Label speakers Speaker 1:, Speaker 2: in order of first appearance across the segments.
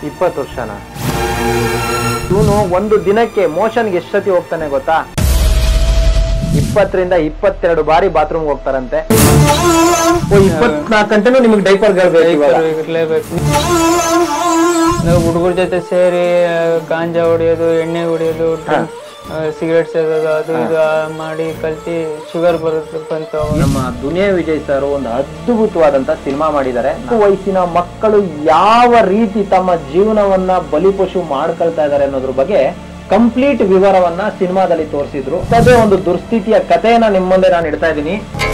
Speaker 1: ಇಪ್ಪತ್ತು ವರ್ಷನ ಇವನು ಒಂದು ದಿನಕ್ಕೆ ಮೋಷನ್ಗೆ ಎಷ್ಟು ಸತಿ ಹೋಗ್ತಾನೆ ಗೊತ್ತಾ ಇಪ್ಪತ್ತರಿಂದ ಇಪ್ಪತ್ತೆರಡು ಬಾರಿ ಬಾತ್ರೂಮ್ ಹೋಗ್ತಾರಂತೆ ಓ ಇಪ್ಪತ್ನಾಲ್ಕು ಗಂಟೆನೂ ನಿಮಗೆ ಡೈಪರ್ ಇವಾಗ
Speaker 2: ಇರ್ಲೇಬೇಕು ನಾವು ಹುಡುಗರ ಜೊತೆ ಸೇರಿ ಗಾಂಜಾ ಹೊಡಿಯೋದು ಎಣ್ಣೆ ಹೊಡಿಯೋದು ಸಿಗರೇಟ್ ಸೇದೋದು ಅದು ಇದು ಮಾಡಿ ಕಲ್ತಿ ಶುಗರ್ ಬರುತ್ತೆ ಬಂತು ಅವಾಗ.
Speaker 1: ನಮ್ಮ ದುನಿಯಾ ವಿಜಯ್ ಸರ್ ಒಂದು ಅದ್ಭುತವಾದಂತ ಸಿನಿಮಾ ಮಾಡಿದ್ದಾರೆ ಚಿಕ್ಕ ವಯಸ್ಸಿನ ಮಕ್ಕಳು ಯಾವ ರೀತಿ ತಮ್ಮ ಜೀವನವನ್ನ ಬಲಿಪಶು ಮಾಡ್ಕೊಳ್ತಾ ಇದ್ದಾರೆ ಅನ್ನೋದ್ರ ಬಗ್ಗೆ ಕಂಪ್ಲೀಟ್ ವಿವರವನ್ನ ಸಿನಿಮಾದಲ್ಲಿ ತೋರಿಸಿದ್ರು ಅದೇ ಒಂದು ದುರ್ಸ್ಥಿತಿಯ ಕಥೆಯನ್ನ ನಿಮ್ಮ ಮುಂದೆ ನಾನು ಇಡ್ತಾ ಇದ್ದೀನಿ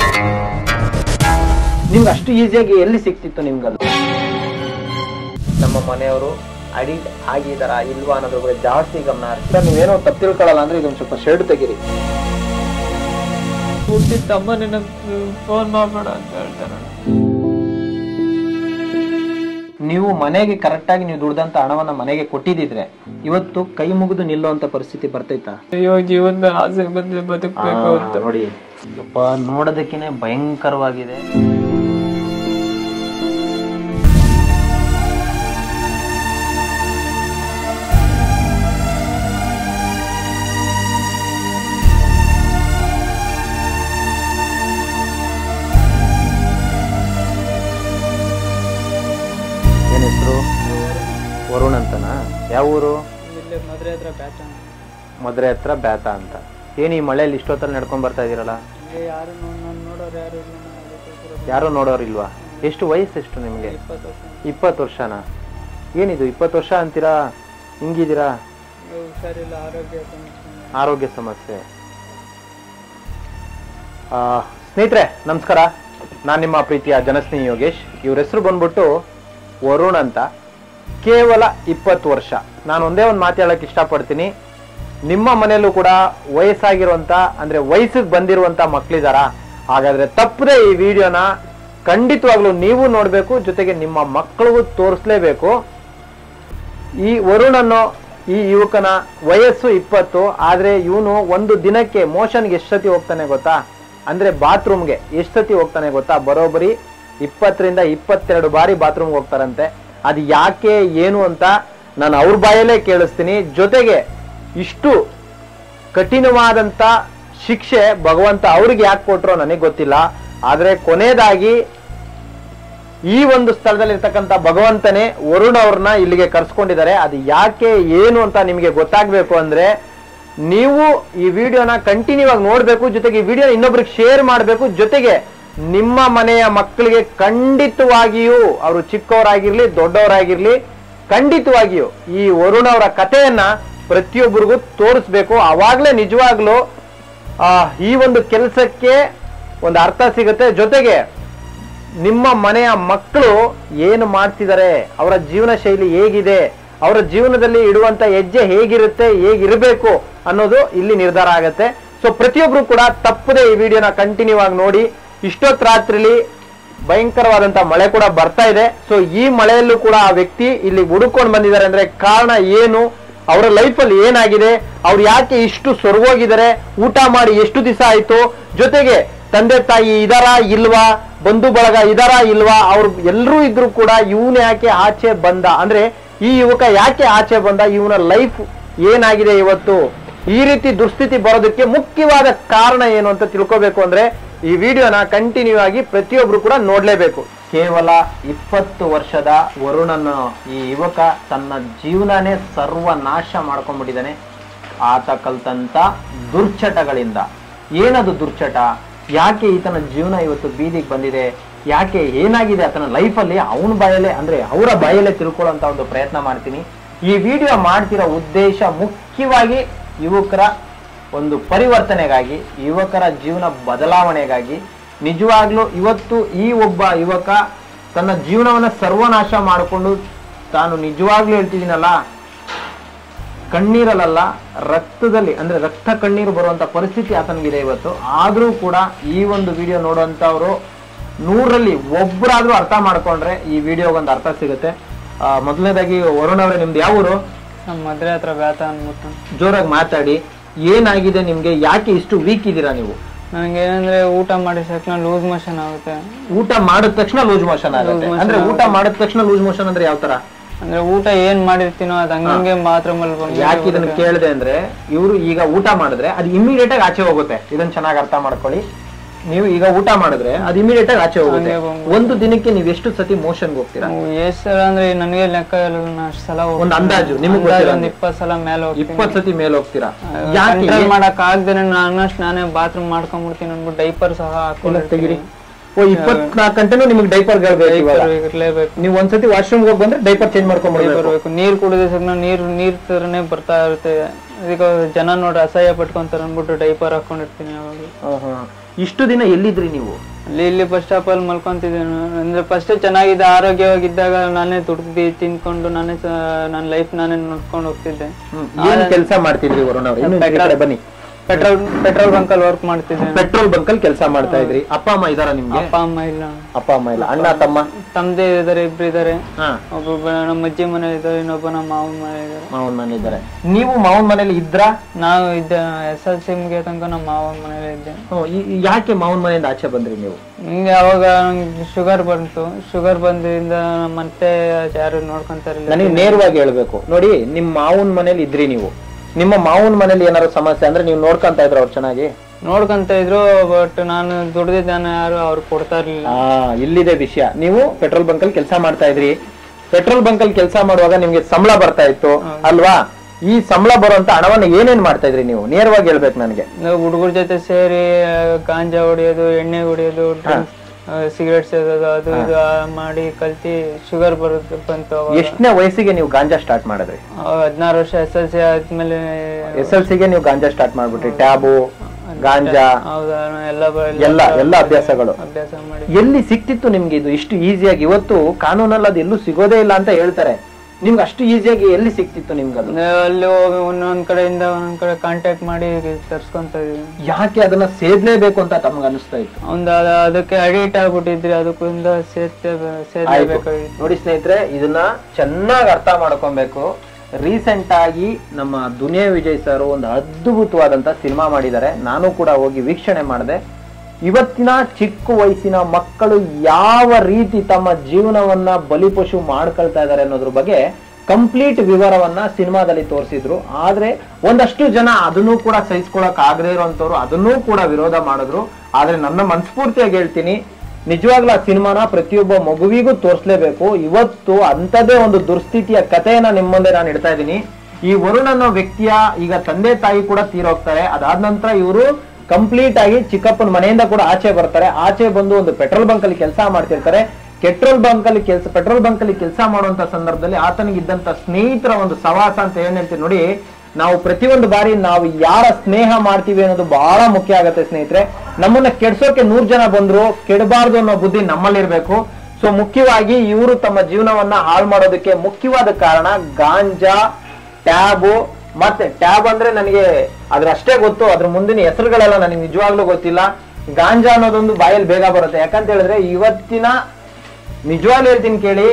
Speaker 1: ನಿಮ್ಗೆ ಅಷ್ಟು ಈಸಿಯಾಗಿ ಎಲ್ಲಿ ಸಿಕ್ತಿತ್ತು ನಿಮ್ಗದು ನಮ್ಮ ಮನೆಯವರು ಅಡಿಕ್ಟ್ ಆಗಿದಾರ ಇಲ್ವಾ ಅನ್ನೋದ್ರ ಬಗ್ಗೆ ಜಾಸ್ತಿ ಗಮನ ಹರಿಸಿ ಸರ್ ನೀವೇನೋ ತಪ್ಪು ತಿಳ್ಕೊಳ್ಳಲ್ಲ ಅಂದ್ರೆ ಇದೊಂದು ಸ್ವಲ್ಪ ಶೆಡ್ ತೆಗಿರಿ
Speaker 2: ಹುಟ್ಟಿದ ತಮ್ಮ ನಿನಗೆ ಫೋನ್ ಮಾಡಬೇಡ ಅಂತ ಹೇಳ್ತಾರೆ
Speaker 1: ನೀವು ಮನೆಗೆ ಕರೆಕ್ಟ್ ಆಗಿ ನೀವು ದುಡ್ದಂತ ಹಣವನ್ನ ಮನೆಗೆ ಕೊಟ್ಟಿದ್ರೆ ಇವತ್ತು ಕೈ ಮುಗಿದು ನಿಲ್ಲುವಂತ ಪರಿಸ್ಥಿತಿ ಬರ್ತೈತಾ
Speaker 2: ಇವಾಗ ಜೀವನದ ಆಸೆ ಬಂದ್ರೆ ಬದುಕಬೇಕು ಅಂತ
Speaker 1: ನೋಡಿ ಯಪ್ಪ ನೋಡೋದಕ್ಕಿನೇ ಭಯಂಕರವಾಗಿದೆ ಏನ್ ಹೆಸರು ವರುಣ್ ಅಂತನಾ ಯಾವ ಊರು
Speaker 2: ಇಲ್ಲೇ ಮದುವೆ ಹತ್ರ ಬ್ಯಾಟ
Speaker 1: ಮದ್ರೆ ಹತ್ರ ಬ್ಯಾತ ಅಂತ ಏನ್ ಈ ಮಳೆಯಲ್ಲಿ ಇಷ್ಟೊತ್ತಲ್ಲಿ ನಡ್ಕೊಂಡ್ ಬರ್ತಾ ಇದೀರಲ್ಲ
Speaker 2: ಯಾರು ನಾನು ನೋಡೋರು ಯಾರು ಇಲ್ಲ ನಾನು ಅದಕ್ಕೋಸ್ಕರ
Speaker 1: ಯಾರು ನೋಡೋರಿಲ್ವಾ ಎಷ್ಟು ವಯಸ್ಸು ಎಷ್ಟು ನಿಮ್ಗೆ
Speaker 2: ಇಪ್ಪತ್ತು ವರ್ಷ
Speaker 1: ಇಪ್ಪತ್ತು ವರ್ಷನಾ ಏನಿದು ಇಪ್ಪತ್ತು ವರ್ಷ ಅಂತೀರಾ ಹಿಂಗಿದ್ದೀರಾ
Speaker 2: ಇದು ಹುಷಾರಿಲ್ಲ ಆರೋಗ್ಯ ಸಮಸ್ಯೆ
Speaker 1: ಆರೋಗ್ಯ ಸಮಸ್ಯೆ ಆ, ಸ್ನೇಹಿತರೆ ನಮಸ್ಕಾರ ನಾನು ನಿಮ್ಮ ಪ್ರೀತಿಯ ಜನಸ್ನೇಹಿ ಯೋಗೇಶ್ ಇವ್ರ ಹೆಸರು ಬಂದ್ಬಿಟ್ಟು ವರುಣ್ ಅಂತ ಕೇವಲ ಇಪ್ಪತ್ತು ವರ್ಷ ನಾನು ಒಂದೇ ಒಂದು ಮಾತು ಹೇಳಕ್ ಇಷ್ಟಪಡ್ತೀನಿ ನಿಮ್ಮ ಮನೆಯಲ್ಲೂ ಕೂಡ ವಯಸ್ಸಾಗಿರುವಂತ ಅಂದ್ರೆ ವಯಸ್ಸಿಗೆ ಬಂದಿರುವಂತ ಮಕ್ಳಿದಾರ ಹಾಗಾದ್ರೆ ತಪ್ಪದೆ ಈ ವಿಡಿಯೋನ ಖಂಡಿತವಾಗ್ಲೂ ನೀವು ನೋಡ್ಬೇಕು ಜೊತೆಗೆ ನಿಮ್ಮ ಮಕ್ಕಳಿಗೂ ತೋರಿಸ್ಲೇಬೇಕು ಈ ವರುಣ್ ಅನ್ನೋ ಈ ಯುವಕನ ವಯಸ್ಸು ಇಪ್ಪತ್ತು ಆದ್ರೆ ಇವನು ಒಂದು ದಿನಕ್ಕೆ ಮೋಷನ್ಗೆ ಎಷ್ಟು ಸತಿ ಹೋಗ್ತಾನೆ ಗೊತ್ತಾ ಅಂದ್ರೆ ಬಾತ್ರೂಮ್ಗೆ ಎಷ್ಟು ಸತಿ ಹೋಗ್ತಾನೆ ಗೊತ್ತಾ ಬರೋಬ್ಬರಿ ಇಪ್ಪತ್ತರಿಂದ ಇಪ್ಪತ್ತೆರಡು ಬಾರಿ ಬಾತ್ರೂಮ್ ಹೋಗ್ತಾರಂತೆ ಅದು ಯಾಕೆ ಏನು ಅಂತ ನಾನು ಅವ್ರ ಬಾಯಲ್ಲೇ ಕೇಳಿಸ್ತೀನಿ ಜೊತೆಗೆ ಇಷ್ಟು ಕಠಿಣವಾದಂತ ಶಿಕ್ಷೆ ಭಗವಂತ ಅವ್ರಿಗೆ ಯಾಕೆ ಕೊಟ್ರೋ ನನಗೆ ಗೊತ್ತಿಲ್ಲ ಆದ್ರೆ ಕೊನೆಯದಾಗಿ ಈ ಒಂದು ಸ್ಥಳದಲ್ಲಿ ಇರ್ತಕ್ಕಂಥ ಭಗವಂತನೇ ವರುಣ್ ಅವ್ರನ್ನ ಇಲ್ಲಿಗೆ ಕರ್ಸ್ಕೊಂಡಿದ್ದಾರೆ ಅದು ಯಾಕೆ ಏನು ಅಂತ ನಿಮಗೆ ಗೊತ್ತಾಗ್ಬೇಕು ಅಂದ್ರೆ ನೀವು ಈ ವಿಡಿಯೋನ ಕಂಟಿನ್ಯೂ ಆಗಿ ನೋಡ್ಬೇಕು ಜೊತೆಗೆ ಈ ವಿಡಿಯೋ ಇನ್ನೊಬ್ರಿಗೆ ಶೇರ್ ಮಾಡಬೇಕು ಜೊತೆಗೆ ನಿಮ್ಮ ಮನೆಯ ಮಕ್ಕಳಿಗೆ ಖಂಡಿತವಾಗಿಯೂ ಅವರು ಚಿಕ್ಕವರಾಗಿರ್ಲಿ ದೊಡ್ಡವರಾಗಿರ್ಲಿ ಖಂಡಿತವಾಗಿಯೂ ಈ ವರುಣ್ ಅವರ ಕಥೆಯನ್ನ ಪ್ರತಿಯೊಬ್ಬರಿಗೂ ತೋರಿಸ್ಬೇಕು ಅವಾಗ್ಲೇ ನಿಜವಾಗ್ಲೂ ಆ, ಈ ಒಂದು ಕೆಲಸಕ್ಕೆ ಒಂದು ಅರ್ಥ ಸಿಗುತ್ತೆ ಜೊತೆಗೆ ನಿಮ್ಮ ಮನೆಯ ಮಕ್ಕಳು ಏನು ಮಾಡ್ತಿದ್ದಾರೆ ಅವರ ಜೀವನ ಶೈಲಿ ಹೇಗಿದೆ ಅವರ ಜೀವನದಲ್ಲಿ ಇಡುವಂತ ಹೆಜ್ಜೆ ಹೇಗಿರುತ್ತೆ ಹೇಗಿರಬೇಕು ಅನ್ನೋದು ಇಲ್ಲಿ ನಿರ್ಧಾರ ಆಗುತ್ತೆ ಸೊ ಪ್ರತಿಯೊಬ್ರು ಕೂಡ ತಪ್ಪದೆ ಈ ವಿಡಿಯೋನ ಕಂಟಿನ್ಯೂ ಆಗಿ ನೋಡಿ ಇಷ್ಟೊತ್ತು ರಾತ್ರಿಲಿ ಭಯಂಕರವಾದಂತ ಮಳೆ ಕೂಡ ಬರ್ತಾ ಇದೆ ಸೊ ಈ ಮಳೆಯಲ್ಲೂ ಕೂಡ ಆ ವ್ಯಕ್ತಿ ಇಲ್ಲಿ ಹುಡುಕೊಂಡು ಬಂದಿದ್ದಾರೆ ಅಂದ್ರೆ ಕಾರಣ ಏನು ಅವರ ಲೈಫಲ್ಲಿ ಏನಾಗಿದೆ ಅವ್ರು ಯಾಕೆ ಇಷ್ಟು ಸೊರಗೋಗಿದ್ದಾರೆ ಊಟ ಮಾಡಿ ಎಷ್ಟು ದಿವಸ ಆಯ್ತು ಜೊತೆಗೆ ತಂದೆ ತಾಯಿ ಇದಾರ ಇಲ್ವಾ ಬಂಧು ಬಳಗ ಇದಾರ ಇಲ್ವಾ ಅವ್ರು ಎಲ್ಲರೂ ಇದ್ರು ಕೂಡ ಇವನು ಯಾಕೆ ಆಚೆ ಬಂದ ಅಂದ್ರೆ ಈ ಯುವಕ ಯಾಕೆ ಆಚೆ ಬಂದ ಇವನ ಲೈಫ್ ಏನಾಗಿದೆ ಇವತ್ತು ಈ ರೀತಿ ದುಸ್ಥಿತಿ ಬರೋದಕ್ಕೆ ಮುಖ್ಯವಾದ ಕಾರಣ ಏನು ಅಂತ ತಿಳ್ಕೋಬೇಕು ಅಂದ್ರೆ ಈ ವಿಡಿಯೋನ ಕಂಟಿನ್ಯೂ ಆಗಿ ಪ್ರತಿಯೊಬ್ರು ಕೂಡ ನೋಡ್ಲೇಬೇಕು ಕೇವಲ ಇಪ್ಪತ್ತು ವರ್ಷದ ವರುಣನ ಈ ಯುವಕ ತನ್ನ ಜೀವನನೇ ಸರ್ವನಾಶ ಮಾಡ್ಕೊಂಡ್ಬಿಟ್ಟಿದ್ದಾನೆ ಆತ ಕಲ್ತಂತ ದುರ್ಚಟಗಳಿಂದ ಏನದು ದುರ್ಚಟ ಯಾಕೆ ಈತನ ಜೀವನ ಇವತ್ತು ಬೀದಿಗೆ ಬಂದಿದೆ ಯಾಕೆ ಏನಾಗಿದೆ ಆತನ ಲೈಫಲ್ಲಿ ಅವನ ಬಾಯಲ್ಲೇ ಅಂದ್ರೆ ಅವರ ಬಾಯಲ್ಲೇ ತಿಳ್ಕೊಳ್ಳೋಂತ ಒಂದು ಪ್ರಯತ್ನ ಮಾಡ್ತೀನಿ ಈ ವಿಡಿಯೋ ಮಾಡ್ತಿರೋ ಉದ್ದೇಶ ಮುಖ್ಯವಾಗಿ ಯುವಕರ ಒಂದು ಪರಿವರ್ತನೆಗಾಗಿ ಯುವಕರ ಜೀವನ ಬದಲಾವಣೆಗಾಗಿ ನಿಜವಾಗ್ಲೂ ಇವತ್ತು ಈ ಒಬ್ಬ ಯುವಕ ತನ್ನ ಜೀವನವನ್ನ ಸರ್ವನಾಶ ಮಾಡಿಕೊಂಡು ತಾನು ನಿಜವಾಗ್ಲೂ ಹೇಳ್ತಿದ್ದೀನಲ್ಲ ಕಣ್ಣೀರಲ್ಲ ರಕ್ತದಲ್ಲಿ ಅಂದ್ರೆ ರಕ್ತ ಕಣ್ಣೀರು ಬರುವಂತ ಪರಿಸ್ಥಿತಿ ಆತನಿಗಿದೆ ಇವತ್ತು ಆದ್ರೂ ಕೂಡ ಈ ಒಂದು ವಿಡಿಯೋ ನೋಡುವಂತವ್ರು ನೂರಲ್ಲಿ ಒಬ್ಬರಾದ್ರೂ ಅರ್ಥ ಮಾಡ್ಕೊಂಡ್ರೆ ಈ ವಿಡಿಯೋಗೊಂದು ಅರ್ಥ ಸಿಗುತ್ತೆ ಆ, ಮೊದಲನೇದಾಗಿ ವರುಣ್ ಅವರೇ ನಿಮ್ದು ಯಾವ ಊರು
Speaker 2: ನಮ್ಮ ಮದುವೆ ಹತ್ರ ಬ್ಯಾತ ಅಂದ್ಬಿಟ್ಟು
Speaker 1: ಜೋರಾಗಿ ಮಾತಾಡಿ ಏನಾಗಿದೆ ನಿಮ್ಗೆ ಯಾಕೆ ಇಷ್ಟು ವೀಕ್ ಇದ್ದೀರಾ ನೀವು
Speaker 2: ನನಗೆ ಏನಂದ್ರೆ ಊಟ ಮಾಡಿದ ತಕ್ಷಣ ಲೂಸ್ ಮೋಷನ್ ಆಗುತ್ತೆ
Speaker 1: ಊಟ ಮಾಡಿದ ತಕ್ಷಣ ಲೂಸ್ ಮೋಷನ್ ಆಗುತ್ತೆ
Speaker 2: motion
Speaker 1: ಅಂದ್ರೆ ಊಟ ಮಾಡಿದ ತಕ್ಷಣ ಲೂಸ್ ಮೋಷನ್ ಅಂದ್ರೆ ಯಾವ ತರ
Speaker 2: ಅಂದ್ರೆ ಊಟ ಏನ್ ಮಾಡಿರ್ತೀನೋ ಅದ್ ಹಂಗಂಗೆ ಮಾತ್ರ ಮಲ್ಕೊಂಡು
Speaker 1: ಯಾಕೆ ಇದನ್ನ ಕೇಳಿದೆ ಅಂದ್ರೆ ಇವರು ಈಗ ಊಟ ಮಾಡಿದ್ರೆ ಅದು ಇಮಿಡಿಯೇಟ್ ಆಗಿ ಆಚೆ ಹೋಗುತ್ತೆ ಇದನ್ನ ಚೆನ್ನಾಗಿ ಅರ್ಥ ಮಾಡ್ಕೊಳ್ಳಿ ನೀವು ಈಗ ಊಟ ಮಾಡಿದ್ರೆ ಅದು ಇಮಿಡಿಯೇಟ್ ಆಗಿ ಆಚೆ ಹೋಗುತ್ತೆ
Speaker 2: ಹಂಗೆ ಹೋಗುತ್ತೆ.
Speaker 1: ಒಂದು ದಿನಕ್ಕೆ ನೀವು ಎಷ್ಟು ಸತಿ ಮೋಷನ್ಗೆ ಹೋಗ್ತೀರಾ
Speaker 2: ಎಷ್ಟ್ ಸಲ ಅಂದ್ರೆ ನನಗೆ ಲೆಕ್ಕ ಇಲ್ಲ ನಾನು ಅಷ್ಟ್ ಸಲ ಹೋಗ್ತೀನಿ.
Speaker 1: ಒಂದು ಅಂದಾಜು ನಿಮಗೆ
Speaker 2: ಅಂದಾಜು
Speaker 1: ಗೊತ್ತಿರೋ
Speaker 2: ಒಂದ್ ಇಪ್ಪತ್ ಸಲ ಮೇಲೆ ಹೋಗ್ತೀನಿ
Speaker 1: ಇಪ್ಪತ್ತು ಸತಿ ಮೇಲೆ ಹೋಗ್ತೀರಾ ಯಾಕೆ
Speaker 2: ಕಂಟ್ರೋಲ್ ಮಾಡಕ್ ಆಗ್ದೇನೆ ನಾನಷ್ಟು ನಾನೇ ಬಾತ್ರೂಮ್ ಮಾಡ್ಕೊಂಡ್ಬಿಡ್ತೀನಿ ಅನ್ಬಿಟ್ಟು ಡೈಪರ್ ಸಹ
Speaker 1: ತೆಗಿರಿ
Speaker 2: ಹಾಕೊಂಡಿರ್ತೀನಿ
Speaker 1: ಓ ಇಪ್ಪತ್ನಾಲ್ಕು ಗಂಟೆನೂ ನಿಮಗೆ ಡೈಪರ್ ಬೇಕು ಇವಾಗ
Speaker 2: ಇರ್ಲೇಬೇಕು
Speaker 1: ನೀವು ಒಂದ್ಸತಿ ವಾಶ್ರೂಮ್ಗೆ ಹೋಗಿ ಬಂದ್ರೆ ಡೈಪರ್ ಚೇಂಜ್ ಮಾಡ್ಕೊಂಡ್ಬಿಡ್ಬೇಕು
Speaker 2: ಬರ್ಬೇಕು ನೀರ್ ಕುಡಿದ ಸಗ್ನ ನೀರ್ ನೀರ್ ತರನೇ ಬರ್ತಾ ಇರುತ್ತೆ ಅದಕ್ಕೆ ಜನ ನೋಡಿ ಅಸಹ್ಯ ಪಟ್ಕೊಂತಾರ ಅನ್ಬಿಟ್ಟು ಡೈಪರ್ ಹಾಕೊಂಡಿರ್ತೀನಿ ಅವಾಗ
Speaker 1: ಇಷ್ಟು ದಿನ ಎಲ್ಲಿದ್ರಿ ನೀವು
Speaker 2: ಅಲ್ಲಿ ಇಲ್ಲಿ ಬಸ್ ಸ್ಟಾಪ್ ಅಲ್ಲಿ ಮಲ್ಕೊಂತಿದ್ದೆ ನಾನು. ಅಂದ್ರೆ ಫಸ್ಟ್ ಚೆನ್ನಾಗಿದೆ ಆರೋಗ್ಯವಾಗಿದ್ದಾಗ ನಾನೇ ದುಡ್ದು ತಿನ್ಕೊಂಡು ನಾನೇ ಸ- ನನ್ನ ಲೈಫ್ ನಾನೇ ನೋಡ್ಕೊಂಡು ಹೋಗ್ತಿದ್ದೆ
Speaker 1: ಏನ್ ಕೆಲಸ ಮಾಡ್ತಿದ್ರಿ ವರುಣ್ ಅವ್ರೆ ಇನ್ನು ಈ ಕಡೆ ಬನ್ನಿ
Speaker 2: ಪೆಟ್ರೋಲ್ ಪೆಟ್ರೋಲ್ ಬಂಕ್ ಅಲ್ಲಿ ವರ್ಕ್ ಮಾಡ್ತಿದ್ದೆ
Speaker 1: ಪೆಟ್ರೋಲ್ ಬಂಕ್ ಅಲ್ಲಿ ಕೆಲಸ ಮಾಡ್ತಾ ಇದ್ರಿ ಅಪ್ಪ ಅಮ್ಮ ಇದಾರ ನಿಮ್ಗೆ
Speaker 2: ಅಪ್ಪ ಅಮ್ಮ ಇಲ್ಲ
Speaker 1: ಅಪ್ಪ ಅಮ್ಮ ಇಲ್ಲ ಅಣ್ಣ ತಮ್ಮ
Speaker 2: ತಂದೆ ಇದಾರೆ ಇಬ್ರು ಇದಾರೆ
Speaker 1: ಹಾ
Speaker 2: ಒಬ್ಬೊಬ್ಬ ನಮ್ಮ ಅಜ್ಜಿ ಮನೆ ಇದ್ದಾರೆ ಇನ್ನೊಬ್ಬ ನಮ್ಮ ಮಾವನ ಮನೆ ಇದ್ದಾರೆ
Speaker 1: ಮಾವನ್ ಮನೆ ಇದ್ದಾರೆ ನೀವು ಮಾವನ್ ಮನೇಲಿ ಇದ್ರಾ
Speaker 2: ನಾವು ಇದ್ದ ಎಸ್ ಎಲ್ ಸಿ ಮುಗಿಯೋ ತನಕ ನಮ್ಮ ಮಾವನ ಮನೇಲಿ ಇದ್ದೆ
Speaker 1: ಹ್ಮ್, ಈ- ಈ ಯಾಕೆ ಮಾವನ್ ಮನೆಯಿಂದ ಆಚೆ ಬಂದ್ರಿ ನೀವು
Speaker 2: ಹಿಂಗೆ ಅವಾಗ ಶುಗರ್ ಬಂತು ಶುಗರ್ ಬಂದ್ರಿಂದ ಮತ್ತೆ ಯಾರು ನೋಡ್ಕೊಂತಾರಿಲ್ಲ
Speaker 1: ನನಗೆ ನೇರವಾಗಿ ಹೇಳ್ಬೇಕು ನೋಡಿ ನಿಮ್ ಮಾವನ್ ಮನೇಲಿ ಇದ್ರಿ ನೀವು ನಿಮ್ಮ ಮಾವನ್ ಮನೇಲಿ ಏನಾದ್ರು ಸಮಸ್ಯೆ ಅಂದ್ರೆ ನೀವು ನೋಡ್ಕೊಂತ ಇದ್ರ ಅವ್ರು ಚೆನ್ನಾಗಿ
Speaker 2: ನೋಡ್ಕೊಂತ ಇದ್ರು ಬಟ್ ನಾನು ದುಡ್ದಿದ್ದಾನೆ ಯಾರು ಅವ್ರು ಕೊಡ್ತಾ ಇರ್ಲಿಲ್ಲ
Speaker 1: ಆ ಇಲ್ಲಿದೆ ವಿಷಯ ನೀವು ಪೆಟ್ರೋಲ್ ಬಂಕ್ ಅಲ್ಲಿ ಕೆಲಸ ಮಾಡ್ತಾ ಇದ್ರಿ ಪೆಟ್ರೋಲ್ ಬಂಕ್ ಅಲ್ಲಿ ಕೆಲಸ ಮಾಡುವಾಗ ನಿಮ್ಗೆ ಸಂಬಳ ಬರ್ತಾ ಇತ್ತು ಅಲ್ವಾ ಈ ಸಂಬಳ ಬರುವಂತ ಹಣವನ್ನ ಏನೇನ್ ಮಾಡ್ತಾ ಇದ್ರಿ ನೀವು ನೇರವಾಗಿ ಹೇಳ್ಬೇಕು ನನಗೆ
Speaker 2: ನಾವು ಹುಡುಗರ ಜೊತೆ ಸೇರಿ ಆ, ಗಾಂಜಾ ಹೊಡಿಯೋದು ಎಣ್ಣೆ ಹೊಡಿಯೋದು ಸಿಗರೇಟ್ ಸೇದೋದು ಅದು ಇದು ಆ ಮಾಡಿ ಕಲ್ತಿ ಶುಗರ್ ಬರುತ್ತೆ ಬಂತು ಅವಾಗ
Speaker 1: ಎಷ್ಟನೇ ವಯಸ್ಸಿಗೆ ನೀವು ಗಾಂಜಾ ಸ್ಟಾರ್ಟ್ ಮಾಡಿದ್ರಿ
Speaker 2: ಹದಿನಾರು ವರ್ಷ ಎಸ್ ಎಲ್ ಸಿ ಆದ್ಮೇಲೆ
Speaker 1: ಎಸ್ ಎಲ್ ಸಿಗೆ ನೀವು ಗಾಂಜಾ ಸ್ಟಾರ್ಟ್ ಮಾಡ್ಬಿಟ್ರಿ ಟ್ಯಾಬು ಗಾಂಜಾ
Speaker 2: ಹೌದಾ ಎಲ್ಲ ಬ-
Speaker 1: ಎಲ್ಲ ಎಲ್ಲ ಅಭ್ಯಾಸಗಳು
Speaker 2: ಅಭ್ಯಾಸ ಮಾಡಿ
Speaker 1: ಎಲ್ಲಿ ಸಿಕ್ತಿತ್ತು ನಿಮ್ಗೆ ಇದು ಇಷ್ಟು ಈಸಿಯಾಗಿ ಇವತ್ತು ಕಾನೂನಲ್ಲಿ ಅದು ಎಲ್ಲೂ ಸಿಗೋದೇ ಇಲ್ಲ ಅಂತ ಹೇಳ್ತಾರೆ ನಿಮ್ಗೆ ಅಷ್ಟು ಈಸಿಯಾಗಿ ಎಲ್ಲಿ ಸಿಕ್ತಿತ್ತು ನಿಮ್ಗೆ ಅದು
Speaker 2: ನಾವು ಅಲ್ಲಿ ಹೋಗಿ ಒಂದೊಂದ್ ಕಡೆಯಿಂದ ಒಂದೊಂದ್ ಕಡೆ ಕಾಂಟ್ಯಾಕ್ಟ್ ಮಾಡಿ ತರ್ಸ್ಕೊಂತ ಇದೀವಿ
Speaker 1: ಯಾಕೆ ಅದನ್ನ ಸೇದ್ಲೇಬೇಕು ಅಂತ ತಮ್ಗೆ ಅನಿಸ್ತಾ ಇತ್ತು
Speaker 2: ಒಂದು ಅದಕ್ಕೆ ಅಡಿಟ್ ಆಗ್ಬಿಟ್ಟಿದ್ರಿ ಅದಕ್ಕಿಂತ ಸೇರ್ತೆ ಸೇರ್ಲೇಬೇಕಾಗಿತ್ತು
Speaker 1: ನೋಡಿ ಸ್ನೇಹಿತರೆ ಇದನ್ನ ಚೆನ್ನಾಗಿ ಅರ್ಥ ಮಾಡ್ಕೊಬೇಕು ರೀಸೆಂಟ್ ಆಗಿ ನಮ್ಮ ದುನಿಯಾ ವಿಜಯ್ ಸರ್ ಒಂದು ಅದ್ಭುತವಾದಂತ ಸಿನಿಮಾ ಮಾಡಿದ್ದಾರೆ ನಾನು ಕೂಡ ಹೋಗಿ ವೀಕ್ಷಣೆ ಮಾಡಿದೆ ಇವತ್ತಿನ ಚಿಕ್ಕ ವಯಸ್ಸಿನ ಮಕ್ಕಳು ಯಾವ ರೀತಿ ತಮ್ಮ ಜೀವನವನ್ನ ಬಲಿಪಶು ಮಾಡ್ಕೊಳ್ತಾ ಇದ್ದಾರೆ ಅನ್ನೋದ್ರ ಬಗ್ಗೆ ಕಂಪ್ಲೀಟ್ ವಿವರವನ್ನ ಸಿನಿಮಾದಲ್ಲಿ ತೋರಿಸಿದ್ರು ಆದ್ರೆ ಒಂದಷ್ಟು ಜನ ಅದನ್ನೂ ಕೂಡ ಸಹಿಸ್ಕೊಳಕ್ ಆಗದೇ ಇರೋಂಥವ್ರು ಅದನ್ನೂ ಕೂಡ ವಿರೋಧ ಮಾಡಿದ್ರು ಆದ್ರೆ ನನ್ನ ಮನಸ್ಫೂರ್ತಿಯಾಗಿ ಹೇಳ್ತೀನಿ ನಿಜವಾಗ್ಲೂ ಆ ಸಿನಿಮಾನ ಪ್ರತಿಯೊಬ್ಬ ಮಗುವಿಗೂ ತೋರಿಸ್ಲೇಬೇಕು ಇವತ್ತು ಅಂಥದ್ದೇ ಒಂದು ದುರ್ಸ್ಥಿತಿಯ ಕಥೆಯನ್ನ ನಿಮ್ಮ ಮುಂದೆ ನಾನು ಇಡ್ತಾ ಇದ್ದೀನಿ ಈ ವರುಣ್ ಅನ್ನೋ ವ್ಯಕ್ತಿಯ ಈಗ ತಂದೆ ತಾಯಿ ಕೂಡ ತೀರೋಗ್ತಾರೆ ಅದಾದ ನಂತರ ಇವರು ಕಂಪ್ಲೀಟ್ ಆಗಿ ಚಿಕ್ಕಪ್ಪನ ಮನೆಯಿಂದ ಕೂಡ ಆಚೆ ಬರ್ತಾರೆ ಆಚೆ ಬಂದು ಒಂದು ಪೆಟ್ರೋಲ್ ಬಂಕ್ ಅಲ್ಲಿ ಕೆಲಸ ಮಾಡ್ತಿರ್ತಾರೆ ಪೆಟ್ರೋಲ್ ಬಂಕ್ ಅಲ್ಲಿ ಕೆಲಸ ಪೆಟ್ರೋಲ್ ಬಂಕ್ ಅಲ್ಲಿ ಕೆಲಸ ಮಾಡುವಂತ ಸಂದರ್ಭದಲ್ಲಿ ಆತನಿಗೆ ಇದ್ದಂತ ಸ್ನೇಹಿತರ ಒಂದು ಸವಾಸ ಅಂತ ಏನ್ ಹೇಳ್ತೀವಿ ನೋಡಿ ನಾವು ಪ್ರತಿಯೊಂದು ಬಾರಿ ನಾವು ಯಾರ ಸ್ನೇಹ ಮಾಡ್ತೀವಿ ಅನ್ನೋದು ಬಹಳ ಮುಖ್ಯ ಆಗತ್ತೆ ಸ್ನೇಹಿತರೆ ನಮ್ಮನ್ನ ಕೆಡ್ಸೋಕೆ ನೂರ್ ಜನ ಬಂದ್ರು ಕೆಡಬಾರ್ದು ಅನ್ನೋ ಬುದ್ಧಿ ನಮ್ಮಲ್ಲಿರ್ಬೇಕು ಸೊ ಮುಖ್ಯವಾಗಿ ಇವರು ತಮ್ಮ ಜೀವನವನ್ನ ಹಾಳು ಮಾಡೋದಕ್ಕೆ ಮುಖ್ಯವಾದ ಕಾರಣ ಗಾಂಜಾ ಟ್ಯಾಬು ಮತ್ತೆ ಟ್ಯಾಬ್ ಅಂದ್ರೆ ನನಗೆ ಅದ್ರ ಅಷ್ಟೇ ಗೊತ್ತು ಅದ್ರ ಮುಂದಿನ ಹೆಸರುಗಳೆಲ್ಲ ನನಗೆ ನಿಜವಾಗ್ಲೂ ಗೊತ್ತಿಲ್ಲ ಗಾಂಜಾ ಅನ್ನೋದೊಂದು ಬಾಯಲ್ಲಿ ಬೇಗ ಬರುತ್ತೆ ಯಾಕಂತ ಹೇಳಿದ್ರೆ ಇವತ್ತಿನ ನಿಜವಾಗ್ಲೂ ಹೇಳ್ತೀನಿ ಕೇಳಿ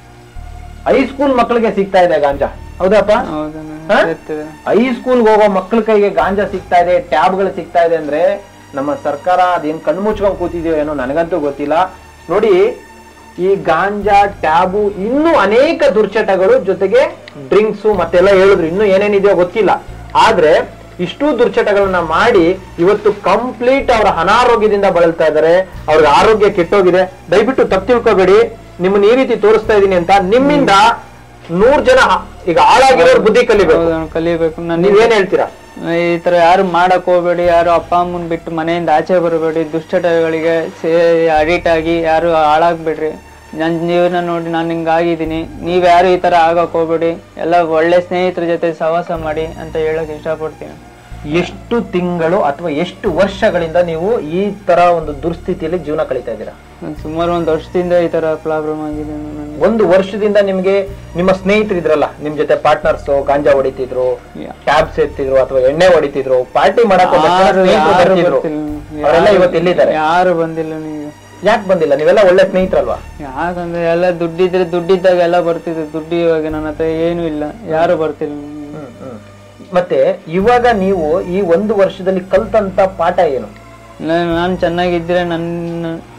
Speaker 1: ಹೈಸ್ಕೂಲ್ ಮಕ್ಕಳಿಗೆ ಸಿಗ್ತಾ ಇದೆ ಗಾಂಜಾ ಹೌದಪ್ಪ
Speaker 2: ಹೌದು
Speaker 1: ಹಾ?
Speaker 2: ಸೇರ್ತಿದೆ
Speaker 1: ಹೈಸ್ಕೂಲ್ಗೆ ಹೋಗೋ ಮಕ್ಕಳ ಕೈಗೆ ಗಾಂಜಾ ಸಿಗ್ತಾ ಇದೆ ಟ್ಯಾಬ್ಗಳು ಸಿಗ್ತಾ ಇದೆ ಅಂದ್ರೆ ನಮ್ಮ ಸರ್ಕಾರ ಅದೇನ್ ಕಣ್ಣು ಮುಚ್ಕೊಂಡ್ ಕೂತಿದೆಯೋ ಏನೋ ನನಗಂತೂ ಗೊತ್ತಿಲ್ಲ ನೋಡಿ ಈ ಗಾಂಜಾ ಟ್ಯಾಬು ಇನ್ನೂ ಅನೇಕ ದುರ್ಚಟಗಳು ಜೊತೆಗೆ ಡ್ರಿಂಕ್ಸು ಮತ್ತೆಲ್ಲ ಹೇಳಿದ್ರು ಇನ್ನೂ ಏನೇನಿದೆಯೋ ಗೊತ್ತಿಲ್ಲ ಆದ್ರೆ ಇಷ್ಟು ದುರ್ಚಟಗಳನ್ನ ಮಾಡಿ ಇವತ್ತು ಕಂಪ್ಲೀಟ್ ಅವರ ಅನಾರೋಗ್ಯದಿಂದ ಬಳಲ್ತಾ ಇದ್ದಾರೆ ಅವ್ರಿಗೆ ಆರೋಗ್ಯ ಕೆಟ್ಟೋಗಿದೆ ದಯವಿಟ್ಟು ತಪ್ಪು ತಿಳ್ಕೊಬೇಡಿ ನಿಮ್ಮನ್ನ ಈ ರೀತಿ ತೋರಿಸ್ತಾ ಇದೀನಿ ಅಂತ ನಿಮ್ಮಿಂದ ನೂರ್ ಜನ ಈಗ ಹಾಳಾಗಿರೋರು ಬುದ್ಧಿ ಕಲಿಬೇಕು
Speaker 2: ಹೌದು ನಾನು ಕಲಿಬೇಕು ನಾನು
Speaker 1: ನೀವೇನ್ ಹೇಳ್ತೀರಾ
Speaker 2: ಈ ತರ ಯಾರು ಮಾಡಕ್ ಹೋಗ್ಬೇಡಿ ಯಾರು ಅಪ್ಪ ಅಮ್ಮನ್ ಬಿಟ್ಟು ಮನೆಯಿಂದ ಆಚೆ ಬರಬೇಡಿ ದುಶ್ಚಟಗಳಿಗೆ ಸೇ ಅಡಿಕ್ಟ್ ಆಗಿ ಯಾರು ಹಾಳಾಗ್ಬೇಡ್ರಿ ನನ್ನ ಜೀವನ ನೋಡಿ ನಾನು ಹಿಂಗಾಗಿದ್ದೀನಿ ನೀವ್ ಯಾರು ಈ ತರ ಆಗಕ್ ಹೋಗ್ಬೇಡಿ ಎಲ್ಲ ಒಳ್ಳೆ ಸ್ನೇಹಿತರ ಜೊತೆ ಸಹವಾಸ ಮಾಡಿ ಅಂತ ಹೇಳಕ್ ಇಷ್ಟಪಡ್ತೀನಿ
Speaker 1: ಎಷ್ಟು ತಿಂಗಳು ಅಥವಾ ಎಷ್ಟು ವರ್ಷಗಳಿಂದ ನೀವು ಈ ತರ ಒಂದು ದುರ್ಸ್ಥಿತಿಯಲ್ಲಿ ಜೀವನ ಕಳೀತಾ ಇದ್ದೀರಾ
Speaker 2: ನಾನ್ ಸುಮಾರು ಒಂದ್ ವರ್ಷದಿಂದ ಈ ತರ ಪ್ರಾಬ್ಲಮ್ ಆಗಿದೆ ನನಗೆ
Speaker 1: ಒಂದು ವರ್ಷದಿಂದ ನಿಮ್ಗೆ ನಿಮ್ಮ ಸ್ನೇಹಿತರು ಇದ್ರಲ್ಲ ನಿಮ್ ಜೊತೆ ಪಾರ್ಟ್ನರ್ಸ್ ಗಾಂಜಾ ಹೊಡಿತಿದ್ರು
Speaker 2: Yeah.
Speaker 1: ಟ್ಯಾಬ್ಸ್ ಎತ್ತಿದ್ರು ಅಥವಾ ಎಣ್ಣೆ ಹೊಡಿತಿದ್ರು ಪಾರ್ಟಿ ಮಾಡಕ್ ಹೋಗ್ಬೇಕಾದ್ರೆ
Speaker 2: ಯಾರು
Speaker 1: ಸ್ನೇಹಿತರು
Speaker 2: ಯಾರು
Speaker 1: ಬರ್ತಿದ್ರು.
Speaker 2: ಬರ್ತಿಲ್ಲ
Speaker 1: ಅವರೆಲ್ಲ ಇವತ್ತು ಎಲ್ಲಿದ್ದಾರೆ
Speaker 2: ಯಾರು ಬಂದಿಲ್ಲ ನೀವು
Speaker 1: ಯಾಕೆ ಬಂದಿಲ್ಲ ನೀವೆಲ್ಲ ಒಳ್ಳೆ ಸ್ನೇಹಿತರಲ್ವಾ
Speaker 2: ಯಾಕಂದ್ರೆ ಎಲ್ಲ ದುಡ್ಡಿದ್ರೆ ದುಡ್ಡಿದ್ದಾಗ ಎಲ್ಲ ಬರ್ತಿದ್ರು ದುಡ್ಡು ಇವಾಗ ನನ್ನ ಹತ್ರ ಏನು ಇಲ್ಲ ಯಾರು ಬರ್ತಿಲ್ಲ ನನಗೆ.
Speaker 1: ಹ್ಮ್, ಹ್ಮ್. ಮತ್ತೆ ಇವಾಗ ನೀವು ಈ ಒಂದು ವರ್ಷದಲ್ಲಿ ಕಲ್ತಂತ ಪಾಠ ಏನು
Speaker 2: ನಾನು ನಾನು ಚೆನ್ನಾಗಿದ್ರೆ ನನ್ನ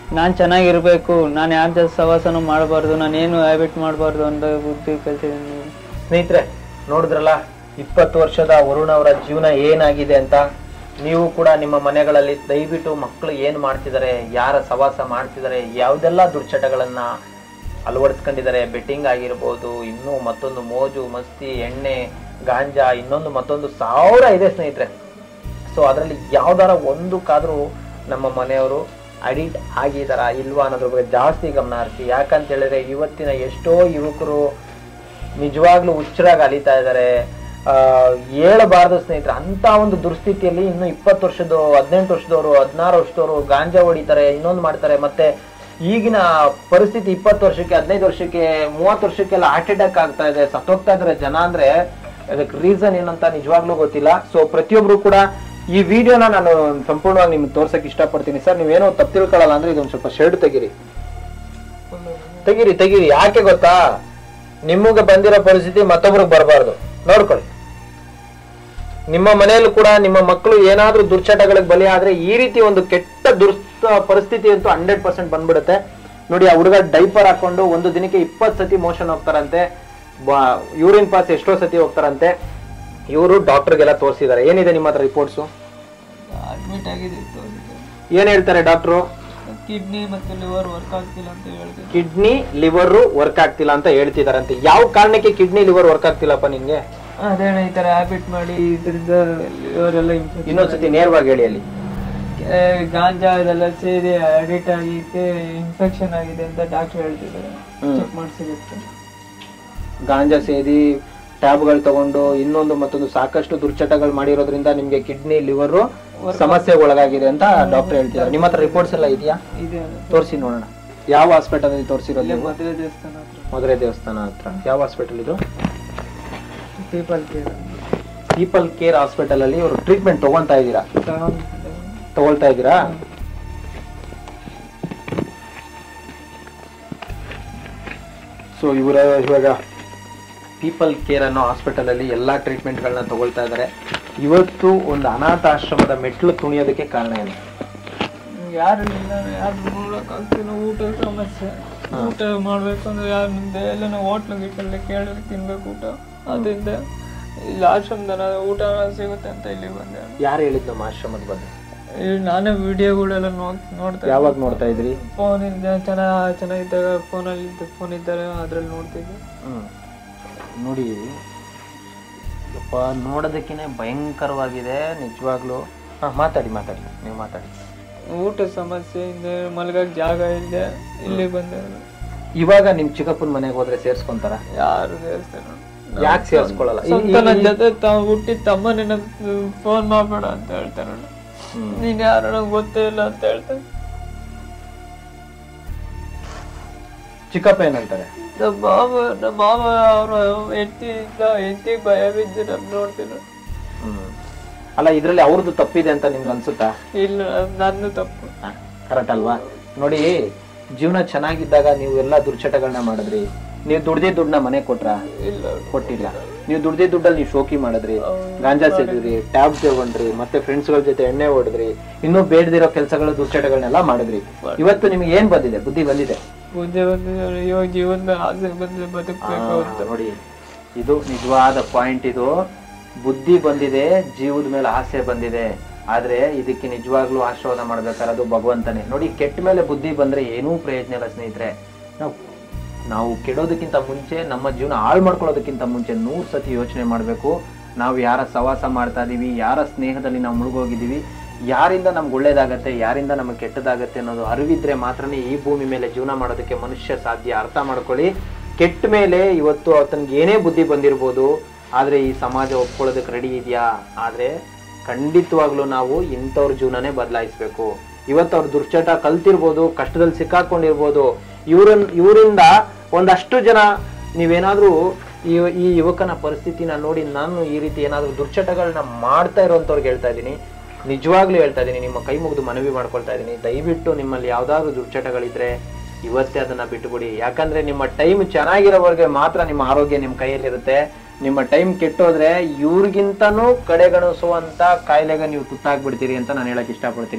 Speaker 2: ನಾನು ಚೆನ್ನಾಗಿರ್ಬೇಕು ನಾನು ಯಾರ ಜೊತೆ ಸವಾಸನೂ ಮಾಡಬಾರ್ದು ನಾನೇನು ಹ್ಯಾಬಿಟ್ ಮಾಡಬಾರ್ದು ಅಂತ ಬುದ್ಧಿ ಕಲ್ತಿದ್ದೀನಿ
Speaker 1: ಸ್ನೇಹಿತರೆ ನೋಡಿದ್ರಲ್ಲ ಇಪ್ಪತ್ತು ವರ್ಷದ ವರುಣ್ ಅವರ ಜೀವನ ಏನಾಗಿದೆ ಅಂತ ನೀವು ಕೂಡ ನಿಮ್ಮ ಮನೆಗಳಲ್ಲಿ ದಯವಿಟ್ಟು ಮಕ್ಕಳು ಏನು ಮಾಡ್ತಿದ್ದಾರೆ ಯಾರ ಸವಾಸ ಮಾಡ್ತಿದ್ದಾರೆ ಯಾವುದೆಲ್ಲ ದುರ್ಚಟಗಳನ್ನ ಅಳವಡಿಸ್ಕೊಂಡಿದ್ದಾರೆ ಬೆಟ್ಟಿಂಗ್ ಆಗಿರ್ಬೋದು ಇನ್ನೂ ಮತ್ತೊಂದು ಮೋಜು ಮಸ್ತಿ ಎಣ್ಣೆ ಗಾಂಜಾ ಇನ್ನೊಂದು ಮತ್ತೊಂದು ಸಾವಿರ ಇದೆ ಸ್ನೇಹಿತರೆ ಸೊ ಅದರಲ್ಲಿ ಯಾವ್ದಾರ ಒಂದಕ್ಕಾದ್ರೂ ನಮ್ಮ ಮನೆಯವರು ಅಡಿಕ್ಟ್ ಆಗಿದಾರ ಇಲ್ವಾ ಅನ್ನೋದ್ರ ಬಗ್ಗೆ ಜಾಸ್ತಿ ಗಮನ ಹರಿಸಿ ಯಾಕಂತ ಹೇಳಿದ್ರೆ ಇವತ್ತಿನ ಎಷ್ಟೋ ಯುವಕರು ನಿಜವಾಗ್ಲೂ ಹುಚ್ಚರಾಗಿ ಅಲಿತಾ ಇದ್ದಾರೆ ಆ, ಹೇಳಬಾರ್ದು ಸ್ನೇಹಿತರೆ ಅಂತ ಒಂದು ದುರ್ಸ್ಥಿತಿಯಲ್ಲಿ ಇನ್ನು ಇಪ್ಪತ್ತು ವರ್ಷದ ಹದಿನೆಂಟು ವರ್ಷದವರು ಹದಿನಾರು ವರ್ಷದವರು ಗಾಂಜಾ ಹೊಡಿತಾರೆ ಇನ್ನೊಂದು ಮಾಡ್ತಾರೆ ಮತ್ತೆ ಈಗಿನ ಪರಿಸ್ಥಿತಿ ಇಪ್ಪತ್ತು ವರ್ಷಕ್ಕೆ ಹದಿನೈದು ವರ್ಷಕ್ಕೆ ಮೂವತ್ತು ವರ್ಷಕ್ಕೆಲ್ಲ ಹಾರ್ಟ್ ಅಟ್ಯಾಕ್ ಆಗ್ತಾ ಇದೆ ಸತ್ತೋಗ್ತಾ ಇದಾರೆ ಜನ ಅಂದ್ರೆ ಅದಕ್ಕೆ ರೀಸನ್ ಏನಂತ ನಿಜವಾಗ್ಲೂ ಗೊತ್ತಿಲ್ಲ ಸೊ ಪ್ರತಿಯೊಬ್ರು ಕೂಡ ಈ ವಿಡಿಯೋನ ನಾನು ಸಂಪೂರ್ಣವಾಗಿ ನಿಮ್ಗೆ ತೋರ್ಸಕ್ ಇಷ್ಟಪಡ್ತೀನಿ ಸರ್ ನೀವೇನೋ ತಪ್ಪು ತಿಳ್ಕೊಳ್ಳಲ್ಲ ಅಂದ್ರೆ ಇದೊಂದು ಸ್ವಲ್ಪ ಶರ್ಟ್ ತೆಗೀರಿ ತೆಗೀರಿ ತೆಗೀರಿ ಯಾಕೆ ಗೊತ್ತಾ ನಿಮಗೆ ಬಂದಿರೋ ಪರಿಸ್ಥಿತಿ ಮತ್ತೊಬ್ರಿಗೆ ಬರಬಾರ್ದು ನೋಡ್ಕೊಳ್ಳಿ ನಿಮ್ಮ ಮನೆಯಲ್ಲೂ ಕೂಡ ನಿಮ್ಮ ಮಕ್ಕಳು ಏನಾದ್ರೂ ದುರ್ಚಟಗಳಿಗೆ ಬಲಿ ಆದ್ರೆ ಈ ರೀತಿ ಒಂದು ಕೆಟ್ಟ ದುರ್ಸ್ತ ಪರಿಸ್ಥಿತಿ ಅಂತೂ ಹಂಡ್ರೆಡ್ ಪರ್ಸೆಂಟ್ ಬಂದ್ಬಿಡುತ್ತೆ ನೋಡಿ ಆ ಹುಡುಗ ಡೈಪರ್ ಹಾಕೊಂಡು ಒಂದು ದಿನಕ್ಕೆ ಇಪ್ಪತ್ತು ಸತಿ ಮೋಷನ್ ಹೋಗ್ತಾರಂತೆ ಯೂರಿನ್ ಪಾಸ್ ಎಷ್ಟೋ ಸತಿ ಹೋಗ್ತಾರಂತೆ ಇವರು ಡಾಕ್ಟರ್ಗೆಲ್ಲ ತೋರಿಸಿದ್ದಾರೆ ಏನಿದೆ ನಿಮ್ಮ ಹತ್ರ ರಿಪೋರ್ಟ್ಸು
Speaker 2: ಅಡ್ಮಿಟ್ ಆಗಿದೆ
Speaker 1: ಏನ್ ಹೇಳ್ತಾರೆ ಡಾಕ್ಟ್ರು
Speaker 2: ಕಿಡ್ನಿ ಮತ್ತು ಲಿವರ್ ವರ್ಕ್ ಆಗ್ತಿಲ್ಲ ಅಂತ ಹೇಳ್ತಿದ್ದೆ
Speaker 1: ಕಿಡ್ನಿ ಲಿವರ್ ವರ್ಕ್ ಆಗ್ತಿಲ್ಲ ಅಂತ ಹೇಳ್ತಿದಾರಂತೆ ಯಾವ ಕಾರಣಕ್ಕೆ ಕಿಡ್ನಿ ಲಿವರ್ ವರ್ಕ್ ಆಗ್ತಿಲ್ಲಪ್ಪ ನಿನ್ಗೆ
Speaker 2: ಅದೇನ ಈ ತರ ಹ್ಯಾಬಿಟ್ ಮಾಡಿ ಇದರಿಂದ ಲಿವರ್ ಎಲ್ಲ infection
Speaker 1: ಇನ್ನೊಂದ್ಸತಿ ನೇರವಾಗಿ ಹೇಳಿ ಅಲ್ಲಿ
Speaker 2: ಏ, ಗಾಂಜಾ ಇದೆಲ್ಲ ಸೇರಿ ಅಡಿಕ್ಟ್ ಆಗಿಕ್ಕೆ ಇನ್ಫೆಕ್ಷನ್ ಆಗಿದೆ ಅಂತ ಡಾಕ್ಟರ್ ಹೇಳ್ತಿದ್ದಾರೆ
Speaker 1: ಹ್ಮ್.
Speaker 2: ಚೆಕ್ ಮಾಡಿಸಿರುತ್ತೆ
Speaker 1: ಗಾಂಜಾ ಸೇದಿ ಟ್ಯಾಬ್ಗಳು ತಗೊಂಡು ಇನ್ನೊಂದು ಮತ್ತೊಂದು ಸಾಕಷ್ಟು ದುರ್ಚಟಗಳು ಮಾಡಿರೋದ್ರಿಂದ ನಿಮ್ಗೆ ಕಿಡ್ನಿ ಲಿವರ್ ಸಮಸ್ಯೆಗೆ ಒಳಗಾಗಿದೆ ಅಂತ ಡಾಕ್ಟರ್ ಹೇಳ್ತಿದ್ದಾರೆ ನಿಮ್ಮ ಹತ್ರ ರಿಪೋರ್ಟ್ಸ್ ಎಲ್ಲ ಇದೆಯಾ
Speaker 2: ಇದೆ
Speaker 1: ತೋರಿಸಿ ನೋಡೋಣ ಯಾವ ಹಾಸ್ಪಿಟಲ್ ಅಲ್ಲಿ ತೋರಿಸಿರೋದು
Speaker 2: ಇಲ್ಲೇ
Speaker 1: ನೀವು
Speaker 2: ಮದುವೆ ದೇವಸ್ಥಾನ ಹತ್ರ
Speaker 1: ಮಧುರೆ ದೇವಸ್ಥಾನ ಹತ್ರ ಯಾವ ಹಾಸ್ಪಿಟಲ್ ಇದು
Speaker 2: people care
Speaker 1: people care hospital ಅಲ್ಲಿ ಇವರು ಟ್ರೀಟ್ಮೆಂಟ್ ತಗೊಂತಾ ಇದ್ದೀರಾ
Speaker 2: ತಗೊಂಡಿದ್ದೆ.
Speaker 1: ತಗೊಳ್ತಾ ಇದ್ದೀರಾ ಸೊ ಇವರ ಇವಾಗ ಪೀಪಲ್ ಕೇರ್ ಅನ್ನೋ ಹಾಸ್ಪಿಟಲ್ ಅಲ್ಲಿ ಎಲ್ಲಾ ಟ್ರೀಟ್ಮೆಂಟ್ಗಳನ್ನ ತಗೊಳ್ತಾ ಇದ್ದಾರೆ ಇವತ್ತು ಒಂದು ಅನಾಥಾಶ್ರಮದ ಮೆಟ್ಲು ತುಣಿಯೋದಕ್ಕೆ ಕಾರಣ ಏನು
Speaker 2: ಯಾರು ಇಲ್ಲ ಯಾರು ನೋಡಕ್ ಆಗ್ತಿಲ್ಲ ಊಟ ಸಮಸ್ಯೆ ಊಟ ಮಾಡ್ಬೇಕು ಅಂದ್ರೆ ಯಾರು ಮುಂದೆ ಎಲ್ಲ ಹೋಟ್ಲು ಗೀಟಲ್ಲಿ ಕೇಳಿದ್ರೆ ತಿನ್ಬೇಕು ಊಟ ಅದರಿಂದ ಇಲ್ಲಿ ಆಶ್ರಮದ ಊಟ ಸಿಗುತ್ತೆ ಅಂತ ಇಲ್ಲಿ ಬಂದೆ
Speaker 1: ಯಾರು ಹೇಳಿದ್ ನಮ್ಮ ಆಶ್ರಮದ ಬಗ್ಗೆ
Speaker 2: ಇಲ್ಲಿ ನಾನೇ ವಿಡಿಯೋಗಳೆಲ್ಲ ನೋಡ್ ನೋಡ್ತಾ
Speaker 1: ಯಾವಾಗ ನೋಡ್ತಾ ಇದ್ರಿ
Speaker 2: ಫೋನ್ ಇಂದ ಚೆನ್ನಾಗಿ ಚೆನ್ನಾಗಿದ್ದಾಗ ಫೋನಲ್ಲಿ ಫೋನ್ ಇದ್ದಾಗ ಅದ್ರಲ್ಲಿ ನೋಡ್ತಿದ್ದೆ
Speaker 1: ಹ್ಮ್ ನೋಡಿ ಯಪ್ಪ ನೋಡೋದಕ್ಕೇನೆ ಭಯಂಕರವಾಗಿದೆ ನಿಜವಾಗ್ಲೂ ಹಾ ಮಾತಾಡಿ ಮಾತಾಡಿ ನೀವು ಮಾತಾಡಿ
Speaker 2: ಊಟ ಸಮಸ್ಯೆ ಇಂದ ಮಲ್ಗಕ್ ಜಾಗ ಇಲ್ಲದೆ ಇಲ್ಲಿ ಬಂದೆ ನಾನು.
Speaker 1: ಇವಾಗ ನಿಮ್ ಚಿಕ್ಕಪ್ಪನ ಮನೆಗೆ ಹೋದ್ರೆ ಸೇರ್ಸ್ಕೊಂತಾರ
Speaker 2: ಯಾರು ಸೇರಿಸ್ತಾರೆ
Speaker 1: ಯಾಕೆ ಸೇರ್ಸ್ಕೊಳ್ಳಲ್ಲ ಈ-
Speaker 2: ಸ್ವಂತ ನನ್ನ ಜೊತೆ ತಾವು ಹುಟ್ಟಿದ ತಮ್ಮ ನಿನ್ನ ಫೋನ್ ಮಾಡಬೇಡ ಅಂತ ಹೇಳ್ತಾರೆ ನಾನು.
Speaker 1: ಹ್ಮ್.
Speaker 2: ನೀನ್ ಯಾರು ನಂಗೆ ಗೊತ್ತೇ ಇಲ್ಲ ಅಂತ ಹೇಳ್ತಾರೆ
Speaker 1: ಚಿಕ್ಕಪ್ಪ ಏನಂತಾರೆ
Speaker 2: ನಮ್ಮ ಮಾವ ನಮ್ಮ ಮಾವ ಅವ್ರ ಹೆಂಡತಿಯಿಂದ ಹೆಂಡತಿಗೆ ಭಯ ಬಿದ್ದು ನಮ್ ನೋಡ್ತೀನಿ
Speaker 1: ಹ್ಮ್ ಅಲ್ಲ ಇದ್ರಲ್ಲಿ ಅವ್ರದ್ದು ತಪ್ಪಿದೆ ಅಂತ ನಿಮ್ಗೆ ಅನ್ಸುತ್ತಾ
Speaker 2: ಇಲ್ಲ ನನ್ನ ತಪ್ಪು
Speaker 1: ಕರೆಕ್ಟ್ ಅಲ್ವಾ ನೋಡಿ ಜೀವನ ಚೆನ್ನಾಗಿದ್ದಾಗ ನೀವು ಎಲ್ಲ ದುರ್ಚಟಗಳನ್ನ ಮಾಡಿದ್ರಿ ನೀವು ದುಡ್ದೇ ದುಡ್ಡನ್ನ ಮನೆ ಕೊಟ್ರ
Speaker 2: ಇಲ್ಲ
Speaker 1: ಕೊಟ್ಟಿಲ್ಲ ನೀವು ದುಡ್ದೇ ದುಡ್ಡಲ್ಲಿ ನೀವು ಶೋಕಿ ಮಾಡಿದ್ರಿ ಗಾಂಜಾ ಸೇದಿದ್ರಿ ಟ್ಯಾಬ್ ತಗೊಂಡ್ರಿ ಮತ್ತೆ ಫ್ರೆಂಡ್ಸ್ ಗಳ ಜೊತೆ ಎಣ್ಣೆ ಹೊಡೆದ್ರಿ ಇನ್ನೂ ಬೇಡದಿರೋ ಕೆಲಸಗಳು ದುರ್ಚಟಗಳನ್ನೆಲ್ಲ ಮಾಡಿದ್ರಿ ಇವತ್ತು ನಿಮ್ಗೆ ಏನ್ ಬಂದಿದೆ ಬುದ್ಧಿ ಬಂದಿದೆ
Speaker 2: ಮುಂದೆ ಬಂದು ಇವಾಗ ಜೀವನದ ಆಸೆ ಬಂದ್ರೆ ಬದುಕ್ಬೇಕು ಅಂತ
Speaker 1: ಆ, ನೋಡಿ ಇದು ನಿಜವಾದ ಪಾಯಿಂಟ್ ಇದು ಬುದ್ಧಿ ಬಂದಿದೆ ಜೀವದ ಮೇಲೆ ಆಸೆ ಬಂದಿದೆ ಆದ್ರೆ ಇದಕ್ಕೆ ನಿಜವಾಗ್ಲೂ ಆಶೀರ್ವಾದ ಮಾಡ್ಬೇಕಾದ್ರೆ ಅದು ಭಗವಂತನೇ ನೋಡಿ ಕೆಟ್ಟ ಮೇಲೆ ಬುದ್ಧಿ ಬಂದ್ರೆ ಏನೂ ಪ್ರಯೋಜನ ಇಲ್ಲ ಸ್ನೇಹಿತರೆ ನಾವು ನಾವು ಕೆಡೋದಕ್ಕಿಂತ ಮುಂಚೆ ನಮ್ಮ ಜೀವನ ಹಾಳು ಮಾಡ್ಕೊಳ್ಳೋದಕ್ಕಿಂತ ಮುಂಚೆ ನೂರು ಸತಿ ಯೋಚನೆ ಮಾಡಬೇಕು ನಾವು ಯಾರ ಸವಾಸ ಮಾಡ್ತಾ ಇದೀವಿ ಯಾರ ಸ್ನೇಹದಲ್ಲಿ ನಾವು ಮುಳುಗೋಗಿದ್ದೀವಿ ಯಾರಿಂದ ನಮ್ಗೆ ಒಳ್ಳೇದಾಗತ್ತೆ ಯಾರಿಂದ ನಮಗೆ ಕೆಟ್ಟದಾಗತ್ತೆ ಅನ್ನೋದು ಅರಿವಿದ್ರೆ ಮಾತ್ರನೇ ಈ ಭೂಮಿ ಮೇಲೆ ಜೀವನ ಮಾಡೋದಕ್ಕೆ ಮನುಷ್ಯ ಸಾಧ್ಯ ಅರ್ಥ ಮಾಡ್ಕೊಳ್ಳಿ ಕೆಟ್ಟ ಮೇಲೆ ಇವತ್ತು ಆತನಿಗೆ ಏನೇ ಬುದ್ಧಿ ಬಂದಿರ್ಬೋದು ಆದ್ರೆ ಈ ಸಮಾಜ ಒಪ್ಕೊಳ್ಳೋದಕ್ಕೆ ರೆಡಿ ಇದೆಯಾ ಆದ್ರೆ ಖಂಡಿತವಾಗ್ಲೂ ನಾವು ಇಂಥವ್ರ ಜೀವನನೇ ಬದಲಾಯಿಸ್ಬೇಕು ಇವತ್ತು ಅವ್ರ ದುರ್ಚಟ ಕಲ್ತಿರ್ಬೋದು ಕಷ್ಟದಲ್ಲಿ ಸಿಕ್ಕಾಕೊಂಡಿರ್ಬೋದು ಇವ್ರನ್ ಇವರಿಂದ ಒಂದಷ್ಟು ಜನ ನೀವೇನಾದ್ರೂ ಈ ಈ ಯುವಕನ ಪರಿಸ್ಥಿತಿನ ನೋಡಿ ನಾನು ಈ ರೀತಿ ಏನಾದ್ರೂ ದುರ್ಚಟಗಳನ್ನ ಮಾಡ್ತಾ ಇರೋಂಥವ್ರಿಗೆ ಹೇಳ್ತಾ ಇದ್ದೀನಿ ನಿಜವಾಗ್ಲೂ ಹೇಳ್ತಾ ಇದ್ದೀನಿ ನಿಮ್ಮ ಕೈ ಮುಗಿದು ಮನವಿ ಮಾಡ್ಕೊಳ್ತಾ ಇದ್ದೀನಿ ದಯವಿಟ್ಟು ನಿಮ್ಮಲ್ಲಿ ಯಾವ್ದಾದ್ರು ದುರ್ಚಟಗಳಿದ್ರೆ ಇವತ್ತೇ ಅದನ್ನ ಬಿಟ್ಟುಬಿಡಿ ಯಾಕಂದ್ರೆ ನಿಮ್ಮ ಟೈಮ್ ಚೆನ್ನಾಗಿರೋವರೆಗೆ ಮಾತ್ರ ನಿಮ್ಮ ಆರೋಗ್ಯ ನಿಮ್ಮ ಕೈಯಲ್ಲಿರುತ್ತೆ ನಿಮ್ಮ ಟೈಮ್ ಕೆಟ್ಟೋದ್ರೆ ಇವ್ರಿಗಿಂತನೂ ಕಡೆಗಣಿಸುವಂತ ಕಾಯಿಲೆಗೆ ನೀವು ತುತ್ತಾಗ್ಬಿಡ್ತೀರಿ ಅಂತ ನಾನು ಹೇಳಕ್ ಇಷ್ಟಪಡ್ತೀನಿ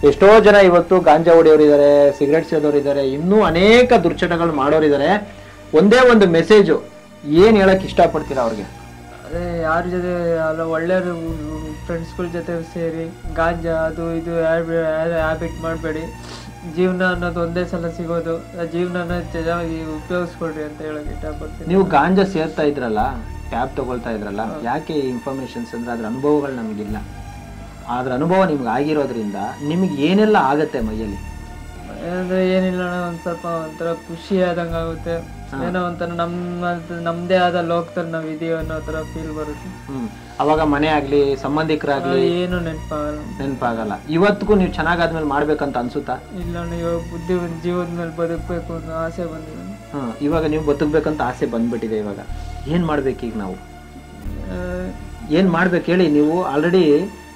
Speaker 1: ಎಷ್ಟೋ ಜನ ಇವತ್ತು ಗಾಂಜಾ ಹೊಡೆಯೋರಿದ್ದಾರೆ ಸಿಗರೆಟ್ ಸೇದೋರು ಇದ್ದಾರೆ ಇನ್ನೂ ಅನೇಕ ದುರ್ಚಟಗಳು ಮಾಡೋರಿದ್ದಾರೆ ಒಂದೇ ಒಂದು ಮೆಸೇಜು ಏನ್ ಹೇಳಕ್ ಇಷ್ಟಪಡ್ತೀರಾ ಅವ್ರಿಗೆ
Speaker 2: ಅದೇ ಯಾರ ಜೊತೆ ಅಲ್ಲ ಒಳ್ಳೆಯವರು ಫ್ರೆಂಡ್ಸ್ಗಳ ಜೊತೆ ಸೇರಿ ಗಾಂಜಾ ಅದು ಇದು ಹ್ಯಾಬಿಟ್ ಮಾಡಬೇಡಿ ಜೀವನ ಅನ್ನೋದು ಒಂದೇ ಸಲ ಸಿಗೋದು ಆ ಜೀವನನ ಚೆನ್ನಾಗಿ ಉಪಯೋಗಿಸ್ಕೊಳ್ರಿ ಅಂತ ಹೇಳಕ್ ಇಷ್ಟಪಡ್ತೀನಿ
Speaker 1: ನೀವು ಗಾಂಜಾ ಸೇರ್ತಾ ಇದ್ರಲ್ಲ ಟ್ಯಾಬ್ ತಗೊಳ್ತಾ ಇದ್ರಲ್ಲ ಯಾಕೆ ಇನ್ಫಾರ್ಮೇಶನ್ಸ್ ಅಂದ್ರೆ ಅದ್ರ ಅನುಭವಗಳು ನಮಗಿಲ್ಲ ಅದ್ರ ಅನುಭವ ನಿಮ್ಗೆ ಆಗಿರೋದ್ರಿಂದ ನಿಮಗೆ ಏನೆಲ್ಲ ಆಗತ್ತೆ ಮೈಯಲ್ಲಿ
Speaker 2: ಅಂದ್ರೆ ಏನಿಲ್ಲ ಅಣ್ಣ ಒಂದ್ ಸ್ವಲ್ಪ ಒಂಥರ ಖುಷಿ ಆದಂಗ ಆಗುತ್ತೆ ಏನೋ ಒಂಥರ ನಮ್ಮ ನಮ್ದೇ ಆದ ಲೋಕದಲ್ಲಿ ನಾವ್ ಇದೀವಿ ಅನ್ನೋ ತರ ಫೀಲ್ ಬರುತ್ತೆ
Speaker 1: ಹ್ಮ್ ಅವಾಗ ಮನೆ ಆಗ್ಲಿ ಸಂಬಂಧಿಕರಾಗ್ಲಿ
Speaker 2: ಏನು ನೆನಪಾಗಲ್ಲ
Speaker 1: ನೆನಪಾಗಲ್ಲ ಇವತ್ತಿಗೂ ನೀವು ಚೆನ್ನಾಗಾದ್ಮೇಲೆ ಮಾಡ್ಬೇಕಂತ ಅನ್ಸುತ್ತಾ
Speaker 2: ಇಲ್ಲ ಅಣ್ಣ ಇವಾಗ ಬುದ್ಧಿ ಒಂದ್ ಜೀವದ ಮೇಲೆ ಬದುಕಬೇಕು ಅನ್ನೋ ಆಸೆ ಬಂದಿದೆ
Speaker 1: ಹ್ಮ್ ಇವಾಗ ನೀವು ಬದುಕ್ಬೇಕಂತ ಆಸೆ ಬಂದ್ಬಿಟ್ಟಿದೆ ಇವಾಗ ಏನ್ ಮಾಡ್ಬೇಕೀಗ ನಾವು
Speaker 2: ಆ,
Speaker 1: ಏನ್ ಮಾಡ್ಬೇಕು ಹೇಳಿ ನೀವು ಆಲ್ರೆಡಿ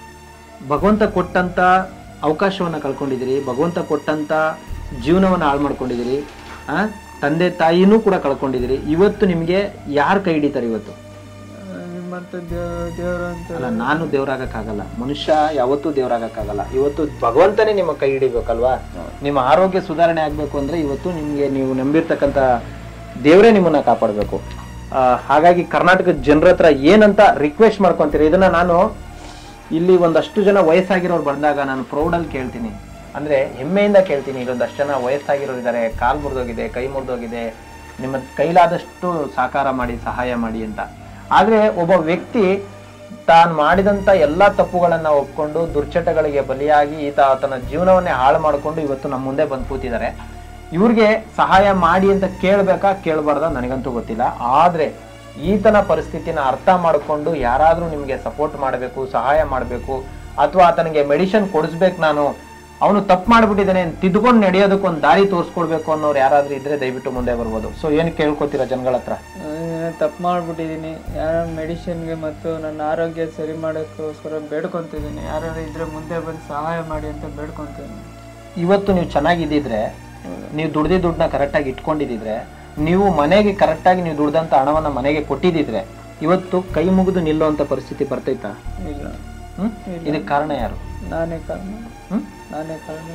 Speaker 1: ಭಗವಂತ ಕೊಟ್ಟಂತ ಅವಕಾಶವನ್ನ ಕಳ್ಕೊಂಡಿದ್ದೀರಿ ಭಗವಂತ ಕೊಟ್ಟಂತ ಜೀವನವನ್ನ ಹಾಳು ಮಾಡ್ಕೊಂಡಿದ್ದೀರಿ ಆ ತಂದೆ ತಾಯಿನೂ ಕೂಡ ಕಳ್ಕೊಂಡಿದ್ದೀರಿ ಇವತ್ತು ನಿಮ್ಗೆ ಯಾರು ಕೈ ಹಿಡಿತಾರೆ ಇವತ್ತು
Speaker 2: ಆ, ನಿಮ್ಮಂತ ದೇವ್- ದೇವ್ರು ಅಂತ
Speaker 1: ಅಲ್ಲ ನಾನು ದೇವ್ರಾಗಕ್ಕಾಗಲ್ಲ ಮನುಷ್ಯ ಯಾವತ್ತೂ ದೇವ್ರಾಗಕ್ಕಾಗಲ್ಲ ಇವತ್ತು ಭಗವಂತನೇ ನಿಮ್ಮ ಕೈ ಹಿಡಿಬೇಕಲ್ವಾ ನಿಮ್ಮ ಆರೋಗ್ಯ ಸುಧಾರಣೆ ಆಗ್ಬೇಕು ಅಂದ್ರೆ ಇವತ್ತು ನಿಮ್ಗೆ ನೀವು ನಂಬಿರ್ತಕ್ಕಂಥ ದೇವರೇ ನಿಮ್ಮನ್ನ ಕಾಪಾಡಬೇಕು ಹಾಗಾಗಿ ಕರ್ನಾಟಕದ ಜನರ ಹತ್ರ ಏನಂತ ರಿಕ್ವೆಸ್ಟ್ ಮಾಡ್ಕೊಂತೀರಿ ಇದನ್ನ ನಾನು ಇಲ್ಲಿ ಒಂದಷ್ಟು ಜನ ವಯಸ್ಸಾಗಿರೋರು ಬಂದಾಗ ನಾನು ಪ್ರೌಡಲ್ಲಿ ಕೇಳ್ತೀನಿ ಅಂದ್ರೆ ಹೆಮ್ಮೆಯಿಂದ ಕೇಳ್ತೀನಿ ಇಲ್ಲೊಂದಷ್ಟು ಜನ ವಯಸ್ಸಾಗಿರೋರು ಇದ್ದಾರೆ ಕಾಲ್ ಮುರಿದೋಗಿದೆ ಕೈ ಮುರಿದೋಗಿದೆ ನಿಮ್ಮ ಕೈಲಾದಷ್ಟು ಸಾಕಾರ ಮಾಡಿ ಸಹಾಯ ಮಾಡಿ ಅಂತ ಆದ್ರೆ ಒಬ್ಬ ವ್ಯಕ್ತಿ ತಾನು ಮಾಡಿದಂತ ಎಲ್ಲಾ ತಪ್ಪುಗಳನ್ನ ಒಪ್ಕೊಂಡು ದುರ್ಚಟಗಳಿಗೆ ಬಲಿಯಾಗಿ ಈತ ತನ್ನ ಜೀವನವನ್ನೇ ಹಾಳು ಮಾಡಿಕೊಂಡು ಇವತ್ತು ನಮ್ಮ ಮುಂದೆ ಬಂದು ಕೂತಿದ್ದಾರೆ ಇವ್ರಿಗೆ ಸಹಾಯ ಮಾಡಿ ಅಂತ ಕೇಳ್ಬೇಕಾ ಕೇಳಬಾರ್ದ ನನಗಂತೂ ಗೊತ್ತಿಲ್ಲ ಆದ್ರೆ ಈತನ ಪರಿಸ್ಥಿತಿನ ಅರ್ಥ ಮಾಡಿಕೊಂಡು ಯಾರಾದ್ರೂ ನಿಮಗೆ ಸಪೋರ್ಟ್ ಮಾಡಬೇಕು ಸಹಾಯ ಮಾಡಬೇಕು ಅಥವಾ ಆತನಿಗೆ ಮೆಡಿಸಿನ್ ಕೊಡಿಸ್ಬೇಕು ನಾನು ಅವನು ತಪ್ಪು ಮಾಡ್ಬಿಟ್ಟಿದ್ದಾನೆ ತಿದ್ಕೊಂಡು ನಡೆಯೋದಕ್ಕೆ ಒಂದು ದಾರಿ ತೋರಿಸ್ಕೊಡ್ಬೇಕು ಅನ್ನೋರು ಯಾರಾದ್ರೂ ಇದ್ರೆ ದಯವಿಟ್ಟು ಮುಂದೆ ಬರ್ಬೋದು ಸೊ ಏನು ಕೇಳ್ಕೊತೀರಾ ಜನಗಳ ಹತ್ರ
Speaker 2: ತಪ್ಪು ಮಾಡ್ಬಿಟ್ಟಿದೀನಿ ಯಾರ ಮೆಡಿಸಿನ್ಗೆ ಮತ್ತು ನನ್ನ ಆರೋಗ್ಯ ಸರಿ ಮಾಡೋಕ್ಕೋಸ್ಕರ ಬೇಡ್ಕೊಂತಿದ್ದೀನಿ ಯಾರು ಇದ್ರೆ ಮುಂದೆ ಬಂದು ಸಹಾಯ ಮಾಡಿ ಅಂತ ಬೇಡ್ಕೊಂತೀನಿ
Speaker 1: ಇವತ್ತು ನೀವು ಚೆನ್ನಾಗಿದ್ದಿದ್ರೆ ನೀವು ದುಡ್ದಿ ದುಡ್ಡನ್ನ ಕರೆಕ್ಟಾಗಿ ಇಟ್ಕೊಂಡಿದ್ದಿದ್ರೆ ನೀವು ಮನೆಗೆ ಕರೆಕ್ಟಾಗಿ ನೀವು ದುಡ್ದಂತ ಹಣವನ್ನ ಮನೆಗೆ ಕೊಟ್ಟಿದ್ದಿದ್ರೆ ಇವತ್ತು ಕೈ ಮುಗಿದು ನಿಲ್ಲುವಂತ ಪರಿಸ್ಥಿತಿ ಬರ್ತೈತಾ
Speaker 2: ಇಲ್ಲ
Speaker 1: ಹ್ಮ್ ಇದಕ್ಕೆ ಕಾರಣ ಯಾರು
Speaker 2: ನಾನೇ ಕಾರಣ
Speaker 1: ಹ್ಮ್
Speaker 2: ನಾನೇ ಕಾರಣ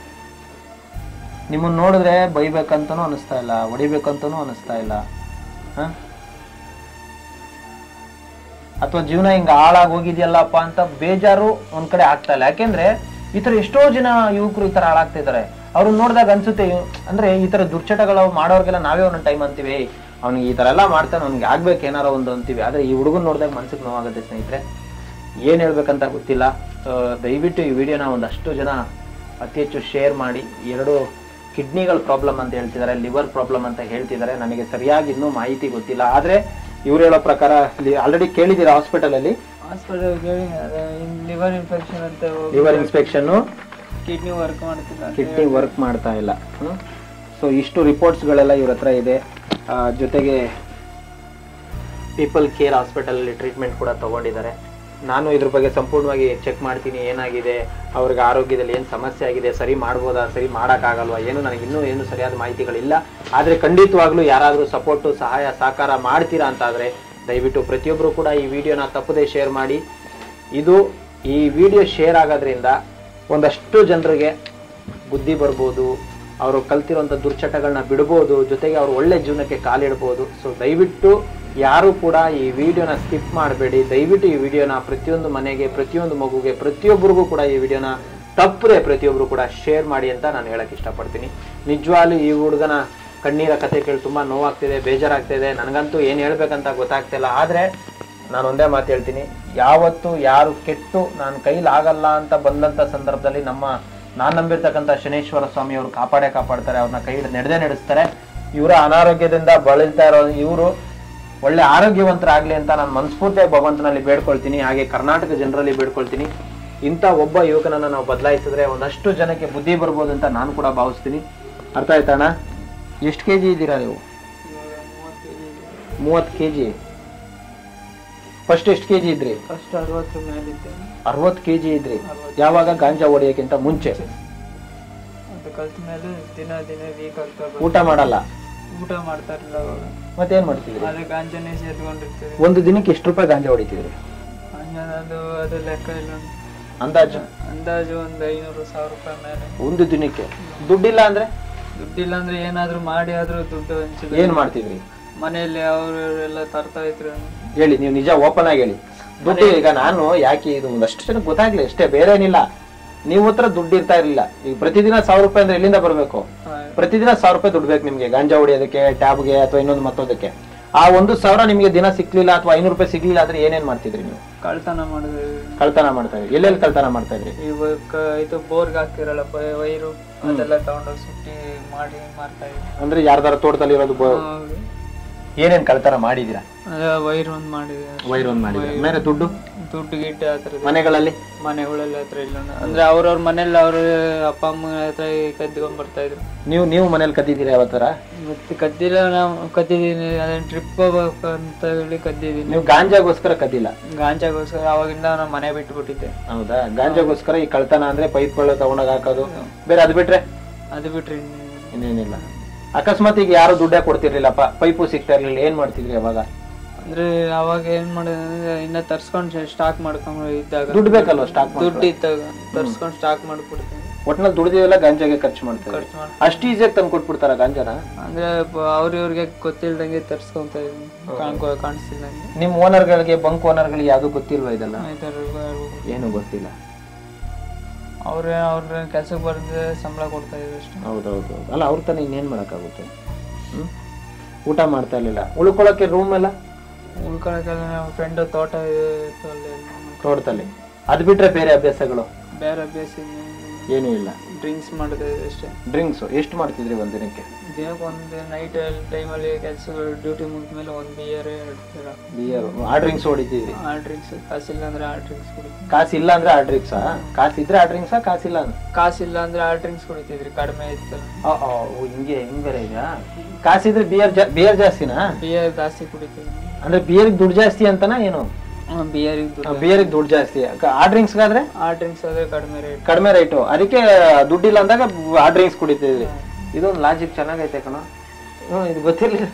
Speaker 1: ನಿಮ್ಮನ್ನ ನೋಡಿದ್ರೆ ಬೈಬೇಕಂತನೂ ಅನಿಸ್ತಾ ಇಲ್ಲ ಹೊಡಿಬೇಕಂತನೂ ಅನಿಸ್ತಾ ಇಲ್ಲ ಹ ಅಥವಾ ಜೀವನ ಹಿಂಗ ಹಾಳಾಗಿ ಹೋಗಿದ್ಯಲ್ಲಪ್ಪ ಅಂತ ಬೇಜಾರು ಒಂದ್ ಕಡೆ ಆಗ್ತಾ ಇಲ್ಲ ಯಾಕೆಂದ್ರೆ ಈ ತರ ಎಷ್ಟೋ ಜನ ಯುವಕರು ಈ ತರ ಹಾಳಾಗ್ತಾ ಇದಾರೆ ಅವ್ರನ್ನ ನೋಡಿದಾಗ ಅನ್ಸುತ್ತೆ ಇವ್- ಅಂದ್ರೆ ಈ ತರ ದುರ್ಚಟಗಳು ಮಾಡೋರ್ಗೆಲ್ಲ ನಾವೇ ಒಂದೊಂದು ಟೈಮ್ ಅಂತೀವಿ ಅವ್ನಿಗೆ ಈ ತರ ಎಲ್ಲ ಮಾಡ್ತಾನೆ ಅವ್ನಿಗೆ ಆಗ್ಬೇಕು ಏನಾರ ಒಂದು ಅಂತೀವಿ ಆದ್ರೆ ಈ ಹುಡುಗನ್ ನೋಡಿದಾಗ ಮನ್ಸಿಗೆ ನೋವಾಗುತ್ತೆ ಸ್ನೇಹಿತರೆ ಏನ್ ಹೇಳ್ಬೇಕಂತ ಗೊತ್ತಿಲ್ಲ ಆ, ದಯವಿಟ್ಟು ಈ ವಿಡಿಯೋನ ಒಂದಷ್ಟು ಜನ ಅತಿ ಹೆಚ್ಚು ಶೇರ್ ಮಾಡಿ ಎರಡು ಕಿಡ್ನಿಗಳ ಪ್ರಾಬ್ಲಮ್ ಅಂತ ಹೇಳ್ತಿದ್ದಾರೆ ಲಿವರ್ ಪ್ರಾಬ್ಲಮ್ ಅಂತ ಹೇಳ್ತಿದ್ದಾರೆ ನನಗೆ ಸರಿಯಾಗಿ ಇನ್ನೂ ಮಾಹಿತಿ ಗೊತ್ತಿಲ್ಲ ಆದ್ರೆ ಇವ್ರು ಹೇಳೋ ಪ್ರಕಾರ ಆಲ್ರೆಡಿ ಕೇಳಿದ್ದೀರಾ ಹಾಸ್ಪಿಟಲ್ ಅಲ್ಲಿ
Speaker 2: ಹಾಸ್ಪಿಟಲ್ಗೆ ಲಿವರ್ ಇನ್ಫೆಕ್ಷನ್ ಅಂತ
Speaker 1: ಲಿವರ್ ಇನ್ಸ್ಪೆಕ್ಷನ್
Speaker 2: ಕಿಡ್ನಿ ವರ್ಕ್ ಮಾಡ್ತಿಲ್ಲ ಅಂತ
Speaker 1: ಕಿಡ್ನಿ ವರ್ಕ್ ಮಾಡ್ತಾ ಇಲ್ಲ ಸೊ ಇಷ್ಟು ರಿಪೋರ್ಟ್ಸ್ಗಳೆಲ್ಲ ಇವ್ರ ಹತ್ರ ಇದೆ ಆ, ಜೊತೆಗೆ ಪೀಪಲ್ ಕೇರ್ ಹಾಸ್ಪಿಟಲಲ್ಲಿ ಟ್ರೀಟ್ಮೆಂಟ್ ಕೂಡ ತಗೊಂಡಿದ್ದಾರೆ ನಾನು ಇದ್ರ ಬಗ್ಗೆ ಸಂಪೂರ್ಣವಾಗಿ ಚೆಕ್ ಮಾಡ್ತೀನಿ ಏನಾಗಿದೆ ಅವ್ರಿಗೆ ಆರೋಗ್ಯದಲ್ಲಿ ಏನು ಸಮಸ್ಯೆ ಆಗಿದೆ ಸರಿ ಮಾಡ್ಬೋದಾ ಸರಿ ಮಾಡೋಕ್ಕಾಗಲ್ವಾ ಏನು ನನಗೆ ಇನ್ನೂ ಏನು ಸರಿಯಾದ ಮಾಹಿತಿಗಳಿಲ್ಲ ಆದರೆ ಖಂಡಿತವಾಗ್ಲೂ ಯಾರಾದರೂ ಸಪೋರ್ಟು ಸಹಾಯ ಸಹಕಾರ ಮಾಡ್ತೀರಾ ಅಂತಾದರೆ ದಯವಿಟ್ಟು ಪ್ರತಿಯೊಬ್ಬರು ಕೂಡ ಈ ವಿಡಿಯೋನ ತಪ್ಪದೇ ಶೇರ್ ಮಾಡಿ ಇದು ಈ ವಿಡಿಯೋ ಶೇರ್ ಆಗೋದ್ರಿಂದ ಒಂದಷ್ಟು ಜನರಿಗೆ ಬುದ್ಧಿ ಬರ್ಬೋದು ಅವರು ಕಲ್ತಿರೋಂಥ ದುರ್ಚಟಗಳನ್ನ ಬಿಡ್ಬೋದು ಜೊತೆಗೆ ಅವ್ರು ಒಳ್ಳೆ ಜೀವನಕ್ಕೆ ಕಾಲಿಡ್ಬೋದು ಸೊ ದಯವಿಟ್ಟು ಯಾರು ಕೂಡ ಈ ವಿಡಿಯೋನ ಸ್ಕಿಪ್ ಮಾಡಬೇಡಿ ದಯವಿಟ್ಟು ಈ ವಿಡಿಯೋನ ಪ್ರತಿಯೊಂದು ಮನೆಗೆ ಪ್ರತಿಯೊಂದು ಮಗುಗೆ ಪ್ರತಿಯೊಬ್ಬರಿಗೂ ಕೂಡ ಈ ವಿಡಿಯೋನ ತಪ್ಪದೆ ಪ್ರತಿಯೊಬ್ಬರು ಕೂಡ ಶೇರ್ ಮಾಡಿ ಅಂತ ನಾನು ಹೇಳಕ್ ಇಷ್ಟಪಡ್ತೀನಿ ನಿಜವಾಗ್ಲೂ ಈ ಹುಡುಗನ ಕಣ್ಣೀರ ಕತೆ ಕೇಳಿ ತುಂಬಾ ನೋವಾಗ್ತಿದೆ ಬೇಜಾರಾಗ್ತಿದೆ ನನಗಂತೂ ಏನು ಹೇಳ್ಬೇಕಂತ ಗೊತ್ತಾಗ್ತಿಲ್ಲ ಆದ್ರೆ ನಾನು ಒಂದೇ ಮಾತು ಹೇಳ್ತೀನಿ ಯಾವತ್ತು ಯಾರು ಕೆಟ್ಟು ನಾನು ಕೈಲಾಗಲ್ಲ ಅಂತ ಬಂದಂತ ಸಂದರ್ಭದಲ್ಲಿ ನಮ್ಮ ನಾನು ನಂಬಿರ್ತಕ್ಕಂಥ ಶನೇಶ್ವರ ಸ್ವಾಮಿ ಅವರು ಕಾಪಾಡೇ ಕಾಪಾಡ್ತಾರೆ ಅವ್ರನ್ನ ಕೈ ಹಿಡಿದು ನಡೆದೇ ನಡೆಸ್ತಾರೆ ಇವರ ಅನಾರೋಗ್ಯದಿಂದ ಬಳಲ್ತಾ ಇರೋ ಇವರು ಒಳ್ಳೆ ಆರೋಗ್ಯವಂತರಾಗ್ಲಿ ಅಂತ ನಾನು ಮನಸ್ಫೂರ್ತಿಯಾಗಿ ಭಗವಂತನಲ್ಲಿ ಬೇಡ್ಕೊಳ್ತೀನಿ ಹಾಗೆ ಕರ್ನಾಟಕ ಜನರಲ್ಲಿ ಬೇಡ್ಕೊಳ್ತೀನಿ ಇಂಥ ಒಬ್ಬ ಯುವಕನನ್ನ ನಾವು ಬದಲಾಯಿಸಿದ್ರೆ ಒಂದಷ್ಟು ಜನಕ್ಕೆ ಬುದ್ಧಿ ಬರ್ಬೋದು ಅಂತ ನಾನು ಕೂಡ ಭಾವಿಸ್ತೀನಿ ಅರ್ಥ ಆಯ್ತಣ್ಣ ಎಷ್ಟು ಕೆ ಜಿ ಇದ್ದೀರಾ ನೀವು ಮೂವತ್ತು ಕೆ ಜಿ ಫಸ್ಟ್ ಎಷ್ಟು ಕೆ ಜಿ ಇದ್ರಿ
Speaker 2: ಫಸ್ಟ್ ಅರವತ್ತರ ಮೇಲಿದ್ದೆ
Speaker 1: ಅರವತ್ತು ಕೆ ಜಿ ಇದ್ರಿ ಯಾವಾಗ ಗಾಂಜಾ ಹೊಡೆಯೋಕ್ಕಿಂತ ಮುಂಚೆ
Speaker 2: ಅದು ಕಲ್ತ ಮೇಲೆ ದಿನ ದಿನ ವೀಕ್ ಆಗ್ತಾ ಬಂತು.
Speaker 1: ಊಟ ಮಾಡಲ್ಲ
Speaker 2: ಊಟ ಮಾಡ್ತಾ ಇರಲಿಲ್ಲ ಅವಾಗ
Speaker 1: ಮತ್ತೇನ್ ಮಾಡ್ತಿದ್ರಿ
Speaker 2: ಅದೇ ಗಾಂಜಾನೇ ಸೇದ್ಕೊಂಡಿರ್ತೀವಿ
Speaker 1: ಒಂದು ದಿನಕ್ಕೆ ಎಷ್ಟು ರೂಪಾಯಿ ಗಾಂಜಾ ಹೊಡಿತಿದ್ರಿ
Speaker 2: ಹಂಗ ಅದು ಅದು ಲೆಕ್ಕ ಇಲ್ಲ
Speaker 1: ಅಂದಾಜು
Speaker 2: ಅಂದಾಜು ಒಂದು ಐನೂರು ಸಾವಿರ ರೂಪಾಯಿ ಮೇಲೆ
Speaker 1: ಒಂದು ದಿನಕ್ಕೆ ದುಡ್ಡಿಲ್ಲ ಅಂದ್ರೆ
Speaker 2: ದುಡ್ಡಿಲ್ಲ ಅಂದ್ರೆ ಏನಾದ್ರೂ ಮಾಡಿ ಆದ್ರೂ ದುಡ್ಡು ಹಂಚಿಲ್ಲ
Speaker 1: ಏನ್ ಮಾಡ್ತಿದ್ರಿ
Speaker 2: ಮನೆಯಲ್ಲಿ ಅವರು ಎಲ್ಲ ತರ್ತಾ ಇದ್ರು
Speaker 1: ಹೇಳಿ ನೀವು ನಿಜ ಓಪನ್ ಆಗಿ ಹೇಳಿ ದುಡ್ಡು ಈಗ ನಾನು ಯಾಕೆ ಇದು ಒಂದಷ್ಟು ಜನ ಗೊತ್ತಾಗ್ಲಿ ಅಷ್ಟೇ ಬೇರೆ ಏನಿಲ್ಲ ನೀವು ಹತ್ರ ದುಡ್ಡು ಇರ್ತಾ ಇರ್ಲಿಲ್ಲ ಈಗ ಪ್ರತಿದಿನ ಸಾವಿರ ರೂಪಾಯಿ ಅಂದ್ರೆ ಎಲ್ಲಿಂದ ಬರಬೇಕು ಪ್ರತಿದಿನ ಸಾವಿರ ರೂಪಾಯಿ ದುಡ್ಡು ಬೇಕು ನಿಮ್ಗೆ ಗಾಂಜಾ ಹೊಡಿಯೋದಕ್ಕೆ ಟ್ಯಾಬ್ಗೆ ಅಥವಾ ಇನ್ನೊಂದು ಮತ್ತೊಂದಕ್ಕೆ ಆ ಒಂದು ಸಾವಿರ ನಿಮ್ಗೆ ದಿನ ಸಿಕ್ಲಿಲ್ಲ ಅಥವಾ ಐನೂರು ರೂಪಾಯಿ ಸಿಗ್ಲಿಲ್ಲ ಅಂದ್ರೆ ಏನೇನ್ ಮಾಡ್ತಿದ್ರಿ ನೀವು
Speaker 2: ಕಳ್ತನ ಮಾಡಿದ್ವಿ
Speaker 1: ಕಳ್ತನ ಮಾಡ್ತಾ ಇದ್ರಿ ಎಲ್ಲೆಲ್ಲಿ ಕಳ್ತನ ಮಾಡ್ತಾ ಇದ್ರಿ
Speaker 2: ಇವಾಗ ಕ- ಇದು ಬೋರ್ಗ್ ಹಾಕ್ತಿರಲ್ಲ ಬ- ವೈರು ಅದೆಲ್ಲ ತಗೊಂಡೋಗಿ ಸುಟ್ಟಿ ಮಾಡಿ ಮಾರ್ತಾ ಇದ್ವಿ
Speaker 1: ಅಂದ್ರೆ ಯಾರ್ದಾರ ತೋಟದಲ್ಲಿ ಇರೋದು ಬ-
Speaker 2: ಹೌದು.
Speaker 1: ಏನೇನ್ ಕಳ್ತನ ಮಾಡಿದೀರಾ
Speaker 2: ಅದೇ ವೈರ್ ಒಂದ್ ಮಾಡಿದೆ
Speaker 1: ವೈರ್ ಒಂದ್ ಮಾಡಿದ್ರೆ ಮೇಲೆ ದುಡ್ಡು
Speaker 2: ದುಡ್ಡು ಗಿಡ್ಡು ಆ ಥರದ್ದು
Speaker 1: ಮನೆಗಳಲ್ಲಿ
Speaker 2: ಮನೆಗಳಲ್ಲಿ ಹತ್ರ ಇಲ್ಲ ಅಂದ್ರೆ ಅವ್ರವ್ರ ಮನೇಲಿ ಅವ್ರ ಅಪ್ಪ ಅಮ್ಮ ಹತ್ರ ಕದ್ಕೊಂಡ್ ಬರ್ತಾ ಇದ್ರು
Speaker 1: ನೀವು ನೀವು ಮನೇಲಿ ಕದ್ದಿದ್ದೀರಾ ಯಾವತ್ತರ
Speaker 2: ಮತ್ತೆ ಕದ್ದಿಲ್ಲ ನಾವು ಕದ್ದಿದ್ದೀನಿ ಅದನ್ನ ಟ್ರಿಪ್ ಹೋಗ್ಬೇಕು ಅಂತ ಹೇಳಿ ಕದ್ದಿದ್ದೀನಿ
Speaker 1: ನೀವು ಗಾಂಜಾಗೋಸ್ಕರ ಕದ್ದಿಲ್ಲ
Speaker 2: ಗಾಂಜಾಗೋಸ್ಕರ ಅವಾಗಿಂದ ನಾವು ಮನೆ ಬಿಟ್ಬಿಟ್ಟಿದ್ದೆ
Speaker 1: ಹೌದಾ ಗಾಂಜಾಗೋಸ್ಕರ ಈ ಕಳ್ತನ ಅಂದ್ರೆ ಪೈಪ್ಗಳು ತಗೊಂಡೋಗಿ ಹಾಕೋದು ಬೇರೆ ಅದು ಬಿಟ್ರೆ
Speaker 2: ಅದು ಬಿಟ್ರೆ ಇನ್ನೇನಿಲ್ಲ.
Speaker 1: ಇನ್ನೇನಿಲ್ಲ ಅಕಸ್ಮಾತ್ ಈಗ ಯಾರು ದುಡ್ಡೇ ಕೊಡ್ತಿರ್ಲಿಲ್ಲಪ್ಪ ಪೈಪು ಸಿಗ್ತಾ ಇರ್ಲಿಲ್ಲ ಏನ್ ಮಾಡ್ತಿದ್ರಿ ಅವಾಗ
Speaker 2: ಅಂದ್ರೆ ಅವಾಗ ಏನ್ ಮಾಡಿದ್ರೆ ಇನ್ನ ತರ್ಸ್ಕೊಂಡ್ ಸ್ಟಾಕ್ ಮಾಡ್ಕೊಂಡು ಇದ್ದಾಗ
Speaker 1: ದುಡ್ಡು ಬೇಕಲ್ವ ಸ್ಟಾಕ್
Speaker 2: ದುಡ್ಡು ಇದ್ದಾಗ ತರ್ಸ್ಕೊಂಡ್ ಸ್ಟಾಕ್ ಮಾಡ್ಬಿಡ್ತೀನಿ
Speaker 1: ಒಟ್ನಲ್ಲಿ ದುಡ್ದಿವೆಲ್ಲ ಗಾಂಜಾಗೆ ಖರ್ಚು ಮಾಡ್ತಾರೆ
Speaker 2: ಖರ್ಚು ಮಾಡಿ
Speaker 1: ಅಷ್ಟು ಈಸಿಯಾಗಿ ತಂದು ಕೊಟ್ಬಿಡ್ತಾರ ಗಾಂಜಾನ
Speaker 2: ಅಂದ್ರೆ ಅವ್ರ ಇವ್ರಿಗೆ ಗೊತ್ತಿಲ್ದಂಗೆ ತರ್ಸ್ಕೊಂತ ಇದೀನಿ ಕಾಣ್ಕೊ ಕಾಣಿಸ್ತಿಲ್ದಂಗೆ
Speaker 1: ನಿಮ್ ಓನರ್ಗಳಿಗೆ ಬಂಕ್ ಓನರ್ಗಳಿಗೆ ಯಾವ್ದು ಗೊತ್ತಿಲ್ವಾ ಇದೆಲ್ಲ
Speaker 2: ಈ ಥರ
Speaker 1: ಏನು ಗೊತ್ತಿಲ್ಲ
Speaker 2: ಅವ್ರೇ ಅವ್ರ ಕೆಲ್ಸಕ್ಕೆ ಬರೆದ್ರೆ ಸಂಬಳ ಕೊಡ್ತಾ ಇದ್ರು ಅಷ್ಟೇ
Speaker 1: ಹೌದೌದು ಅಲ್ಲ ಅವ್ರ ತಾನೇ ಇನ್ನೇನ್ ಮಾಡಕ್ಕಾಗುತ್ತೆ ಹ್ಮ್ ಊಟ ಮಾಡ್ತಾ ಇರ್ಲಿಲ್ಲ ಉಳ್ಕೊಳಕ್ಕೆ ರೂಮ್ ಎಲ್ಲ
Speaker 2: ಉಳ್ಕೊಳಕ್ಕೆಲ್ಲ ನಮ್ಮ ಫ್ರೆಂಡ್ ತೋಟ ಇತ್ತು ಅಲ್ಲಿ
Speaker 1: ತೋಟದಲ್ಲಿ ಅದ್ ಬಿಟ್ರೆ ಬೇರೆ ಅಭ್ಯಾಸಗಳು
Speaker 2: ಬೇರೆ ಅಭ್ಯಾಸ
Speaker 1: ಏನೂ ಇಲ್ಲ
Speaker 2: ಡ್ರಿಂಕ್ಸ್ ಮಾಡ್ತಾ ಇದ್ರು ಅಷ್ಟೇ
Speaker 1: ಡ್ರಿಂಕ್ಸ್ ಎಷ್ಟು ಮಾಡ್ತಿದ್ರಿ ಒಂದ್ ದಿನಕ್ಕೆ
Speaker 2: ದಿನಕ್ಕೆ ಒಂದು ನೈಟ್ ಟೈಮಲ್ಲಿ ಕೆಲಸ ಡ್ಯೂಟಿ ಮುಗಿದ್ಮೇಲೆ ಒಂದು ಬಿಯರ್ ಎರಡು
Speaker 1: ಬಿಯರ್ ಆ ಡ್ರಿಂಕ್ಸ್ ಹೊಡಿತಿದ್ರಿ
Speaker 2: ಆ ಡ್ರಿಂಕ್ಸ್ ಕಾಸಿಲ್ಲ ಅಂದ್ರೆ ಆ ಡ್ರಿಂಕ್ಸ್ ಕುಡಿತೀವಿ
Speaker 1: ಕಾಸಿಲ್ಲ ಅಂದ್ರೆ ಆ ಡ್ರಿಂಕ್ಸಾ ಕಾಸಿದ್ರೆ ಆ ಡ್ರಿಂಕ್ಸಾ ಕಾಸಿಲ್ಲ ಅಂದ್ರೆ
Speaker 2: ಕಾಸಿಲ್ಲ ಅಂದ್ರೆ ಆ ಡ್ರಿಂಕ್ಸ್ ಕುಡಿತಿದ್ರಿ ಕಡಿಮೆ ಇತ್ತು
Speaker 1: ಆ, ಆ, ಓ, ಹಿಂಗೆ ಹಿಂಗ್ ಬೇರೆ ಇದೆಯಾ ಕಾಸಿದ್ರೆ ಬಿಯರ್ ಬಿಯರ್ ಜಾಸ್ತಿನಾ
Speaker 2: ಬಿಯರ್ ಜಾಸ್ತಿ ಕುಡಿತೀವಿ
Speaker 1: ಅಂದ್ರೆ ಬಿಯರ್ಗೆ ದುಡ್ಡು ಜಾಸ್ತಿ ಅಂತನಾ ಏನು
Speaker 2: ಬಿಯರಿಗೆ
Speaker 1: ಬಿಯರ್ಗೆ ದುಡ್ಡು ಜಾಸ್ತಿ ಕ- ಆ ಡ್ರಿಂಕ್ಸ್ಗಾದ್ರೆ
Speaker 2: ಆ ಡ್ರಿಂಕ್ಸ್ ಆದ್ರೆ ಕಡಿಮೆ ರೇಟ್
Speaker 1: ಕಡಿಮೆ ರೈಟು ಅದಕ್ಕೆ ದುಡ್ಡಿಲ್ಲ ಅಂದಾಗ ಆ ಡ್ರಿಂಕ್ಸ್ ಕುಡಿತಿದ್ರಿ ಇದೊಂದು ಲಾಜಿಕ್ ಚೆನ್ನಾಗೈತೆ ಕಣ ಹ್ಞೂ ಇದು ಗೊತ್ತಿರ್ಲಿಲ್ಲ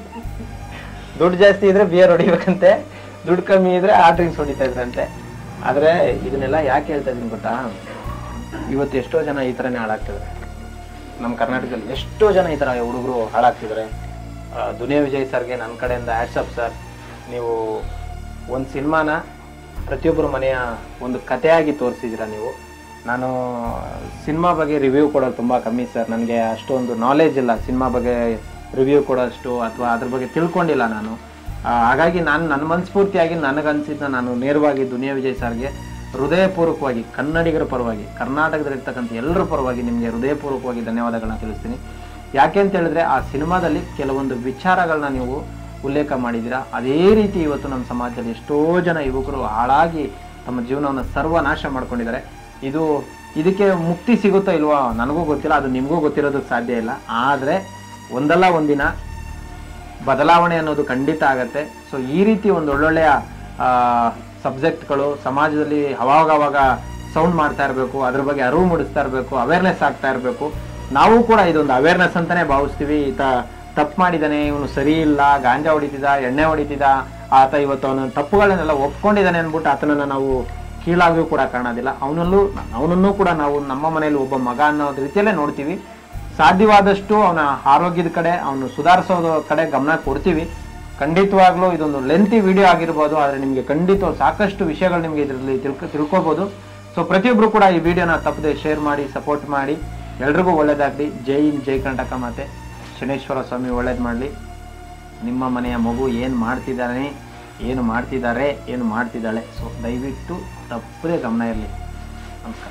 Speaker 1: ದುಡ್ಡು ಜಾಸ್ತಿ ಇದ್ರೆ ಬಿಯರ್ ಹೊಡಿಬೇಕಂತೆ ದುಡ್ಡು ಕಮ್ಮಿ ಇದ್ರೆ ಆ ಡ್ರಿಂಕ್ಸ್ ಹೊಡಿತಾ ಇದ್ರಂತೆ ಆದ್ರೆ ಇದನ್ನೆಲ್ಲ ಯಾಕೆ ಹೇಳ್ತಾ ಇದೀನಿ ಗೊತ್ತಾ ಇವತ್ತು ಎಷ್ಟೋ ಜನ ಈ ಥರನೇ ಹಾಳಾಗ್ತಿದ್ದಾರೆ ನಮ್ಮ ಕರ್ನಾಟಕದಲ್ಲಿ ಎಷ್ಟೋ ಜನ ಈ ಥರ ಹುಡುಗರು ಹಾಳಾಗ್ತಿದ್ದಾರೆ ಆ, ದುನಿಯಾ ವಿಜಯ್ ಸರ್ಗೆ ನನ್ನ ಕಡೆಯಿಂದ ಆ್ಯಡ್ಸಪ್ ಸರ್ ನೀವು ಒಂದು ಸಿನಿಮಾನ ಪ್ರತಿಯೊಬ್ಬರ ಮನೆಯ ಒಂದು ಕಥೆಯಾಗಿ ತೋರಿಸಿದ್ದೀರಾ ನೀವು ನಾನು ಸಿನಿಮಾ ಬಗ್ಗೆ ರಿವ್ಯೂ ಕೊಡೋದು ತುಂಬ ಕಮ್ಮಿ ಸರ್ ನನಗೆ ಅಷ್ಟೊಂದು ನಾಲೆಜ್ ಇಲ್ಲ ಸಿನಿಮಾ ಬಗ್ಗೆ ರಿವ್ಯೂ ಕೊಡೋಷ್ಟು ಅಥವಾ ಅದ್ರ ಬಗ್ಗೆ ತಿಳ್ಕೊಂಡಿಲ್ಲ ನಾನು ಆ, ಹಾಗಾಗಿ ನಾನು ನನ್ನ ಮನಸ್ಫೂರ್ತಿಯಾಗಿ ನನಗನ್ಸಿದ್ನ ನಾನು ನೇರವಾಗಿ ದುನಿಯಾ ವಿಜಯ್ ಸರ್ಗೆ ಹೃದಯಪೂರ್ವಕವಾಗಿ ಕನ್ನಡಿಗರ ಪರವಾಗಿ ಕರ್ನಾಟಕದಲ್ಲಿರ್ತಕ್ಕಂಥ ಎಲ್ಲರ ಪರವಾಗಿ ನಿಮಗೆ ಹೃದಯಪೂರ್ವಕವಾಗಿ ಧನ್ಯವಾದಗಳನ್ನ ತಿಳಿಸ್ತೀನಿ ಯಾಕೆ ಅಂತ ಹೇಳಿದ್ರೆ ಆ ಸಿನಿಮಾದಲ್ಲಿ ಕೆಲವೊಂದು ವಿಚಾರಗಳನ್ನ ನೀವು ಉಲ್ಲೇಖ ಮಾಡಿದ್ದೀರಾ ಅದೇ ರೀತಿ ಇವತ್ತು ನಮ್ಮ ಸಮಾಜದಲ್ಲಿ ಎಷ್ಟೋ ಜನ ಯುವಕರು ಹಾಳಾಗಿ ತಮ್ಮ ಜೀವನವನ್ನು ಸರ್ವನಾಶ ಮಾಡ್ಕೊಂಡಿದ್ದಾರೆ ಇದು ಇದಕ್ಕೆ ಮುಕ್ತಿ ಸಿಗುತ್ತೋ ಇಲ್ವೋ ನನಗೂ ಗೊತ್ತಿಲ್ಲ ಅದು ನಿಮಗೂ ಗೊತ್ತಿರೋದಕ್ಕೆ ಸಾಧ್ಯ ಇಲ್ಲ ಆದರೆ ಒಂದಲ್ಲ ಒಂದಿನ ಬದಲಾವಣೆ ಅನ್ನೋದು ಖಂಡಿತ ಆಗತ್ತೆ ಸೊ ಈ ರೀತಿ ಒಂದು ಒಳ್ಳೊಳ್ಳೆಯ ಸಬ್ಜೆಕ್ಟ್ಗಳು ಸಮಾಜದಲ್ಲಿ ಅವಾಗವಾಗ ಸೌಂಡ್ ಮಾಡ್ತಾ ಇರಬೇಕು ಅದ್ರ ಬಗ್ಗೆ ಅರಿವು ಮೂಡಿಸ್ತಾ ಇರಬೇಕು ಅವೇರ್ನೆಸ್ ಆಗ್ತಾ ಇರಬೇಕು ನಾವು ಕೂಡ ಇದೊಂದು ಅವೇರ್ನೆಸ್ ಅಂತಾನೆ ಭಾವಿಸ್ತೀವಿ ಈತ ತಪ್ಪು ಮಾಡಿದಾನೆ ಇವನು ಸರಿ ಇಲ್ಲ ಗಾಂಜಾ ಹೊಡಿತಿದ್ದ ಎಣ್ಣೆ ಹೊಡಿತಿದ್ದ ಆತ ಇವತ್ತು ಅವನ ತಪ್ಪುಗಳನ್ನೆಲ್ಲ ಒಪ್ಕೊಂಡಿದ್ದಾನೆ ಅಂದ್ಬಿಟ್ಟು ಆತನನ್ನ ನಾವು ಕೀಳಾಗಿಯೂ ಕೂಡ ಕಾಣೋದಿಲ್ಲ ಅವನಲ್ಲೂ ಅವನನ್ನೂ ಕೂಡ ನಾವು ನಮ್ಮ ಮನೆಯಲ್ಲಿ ಒಬ್ಬ ಮಗ ಅನ್ನೋ ರೀತಿಯಲ್ಲೇ ನೋಡ್ತೀವಿ ಸಾಧ್ಯವಾದಷ್ಟು ಅವನ ಆರೋಗ್ಯದ ಕಡೆ ಅವನು ಸುಧಾರಿಸೋದ ಕಡೆ ಗಮನ ಕೊಡ್ತೀವಿ ಖಂಡಿತವಾಗ್ಲೂ ಇದೊಂದು ಲೆಂತಿ ವಿಡಿಯೋ ಆಗಿರ್ಬೋದು ಆದರೆ ನಿಮಗೆ ಖಂಡಿತ ಸಾಕಷ್ಟು ವಿಷಯಗಳು ನಿಮಗೆ ಇದರಲ್ಲಿ ತಿಳ್ಕೊ ತಿಳ್ಕೊಬೋದು ಸೊ ಪ್ರತಿಯೊಬ್ಬರು ಕೂಡ ಈ ವಿಡಿಯೋನ ತಪ್ಪದೆ ಶೇರ್ ಮಾಡಿ ಸಪೋರ್ಟ್ ಮಾಡಿ ಎಲ್ರಿಗೂ ಒಳ್ಳೇದಾಗಲಿ ಜೈ ಹಿಂದ್ ಜೈ ಕರ್ನಾಟಕ ಮಾತೆ ಶನೇಶ್ವರ ಸ್ವಾಮಿ ಒಳ್ಳೇದು ಮಾಡಲಿ ನಿಮ್ಮ ಮನೆಯ ಮಗು ಏನು ಮಾಡ್ತಿದ್ದಾನೆ ಏನು ಮಾಡ್ತಿದ್ದಾರೆ ಏನು ಮಾಡ್ತಿದ್ದಾಳೆ ಸೊ ದಯವಿಟ್ಟು ತಪ್ಪದೇ ಗಮನ ಇರಲಿ ನಮಸ್ಕಾರ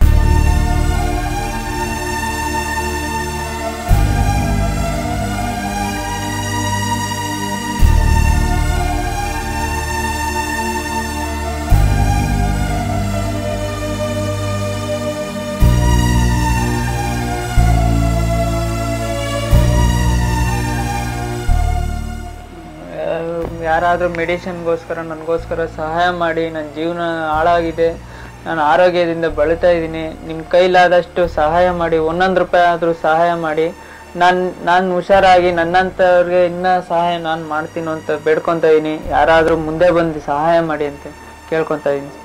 Speaker 2: ಯಾರಾದರೂ ಮೆಡಿಸಿನ್ಗೋಸ್ಕರ ನನಗೋಸ್ಕರ ಸಹಾಯ ಮಾಡಿ ನನ್ನ ಜೀವನ ಹಾಳಾಗಿದೆ ನಾನು ಆರೋಗ್ಯದಿಂದ ಬಳಲ್ತಾ ಇದ್ದೀನಿ ನಿಮ್ಮ ಕೈಲಾದಷ್ಟು ಸಹಾಯ ಮಾಡಿ ಒಂದೊಂದು ರೂಪಾಯಿ ಆದರೂ ಸಹಾಯ ಮಾಡಿ ನಾನು ನಾನು ಹುಷಾರಾಗಿ ನನ್ನಂಥವ್ರಿಗೆ ಇನ್ನೂ ಸಹಾಯ ನಾನು ಮಾಡ್ತೀನಿ ಅಂತ ಬೇಡ್ಕೊತಾ ಇದ್ದೀನಿ ಯಾರಾದರೂ ಮುಂದೆ ಬಂದು ಸಹಾಯ ಮಾಡಿ ಅಂತ ಕೇಳ್ಕೊತಾ ಇದ್ದೀನಿ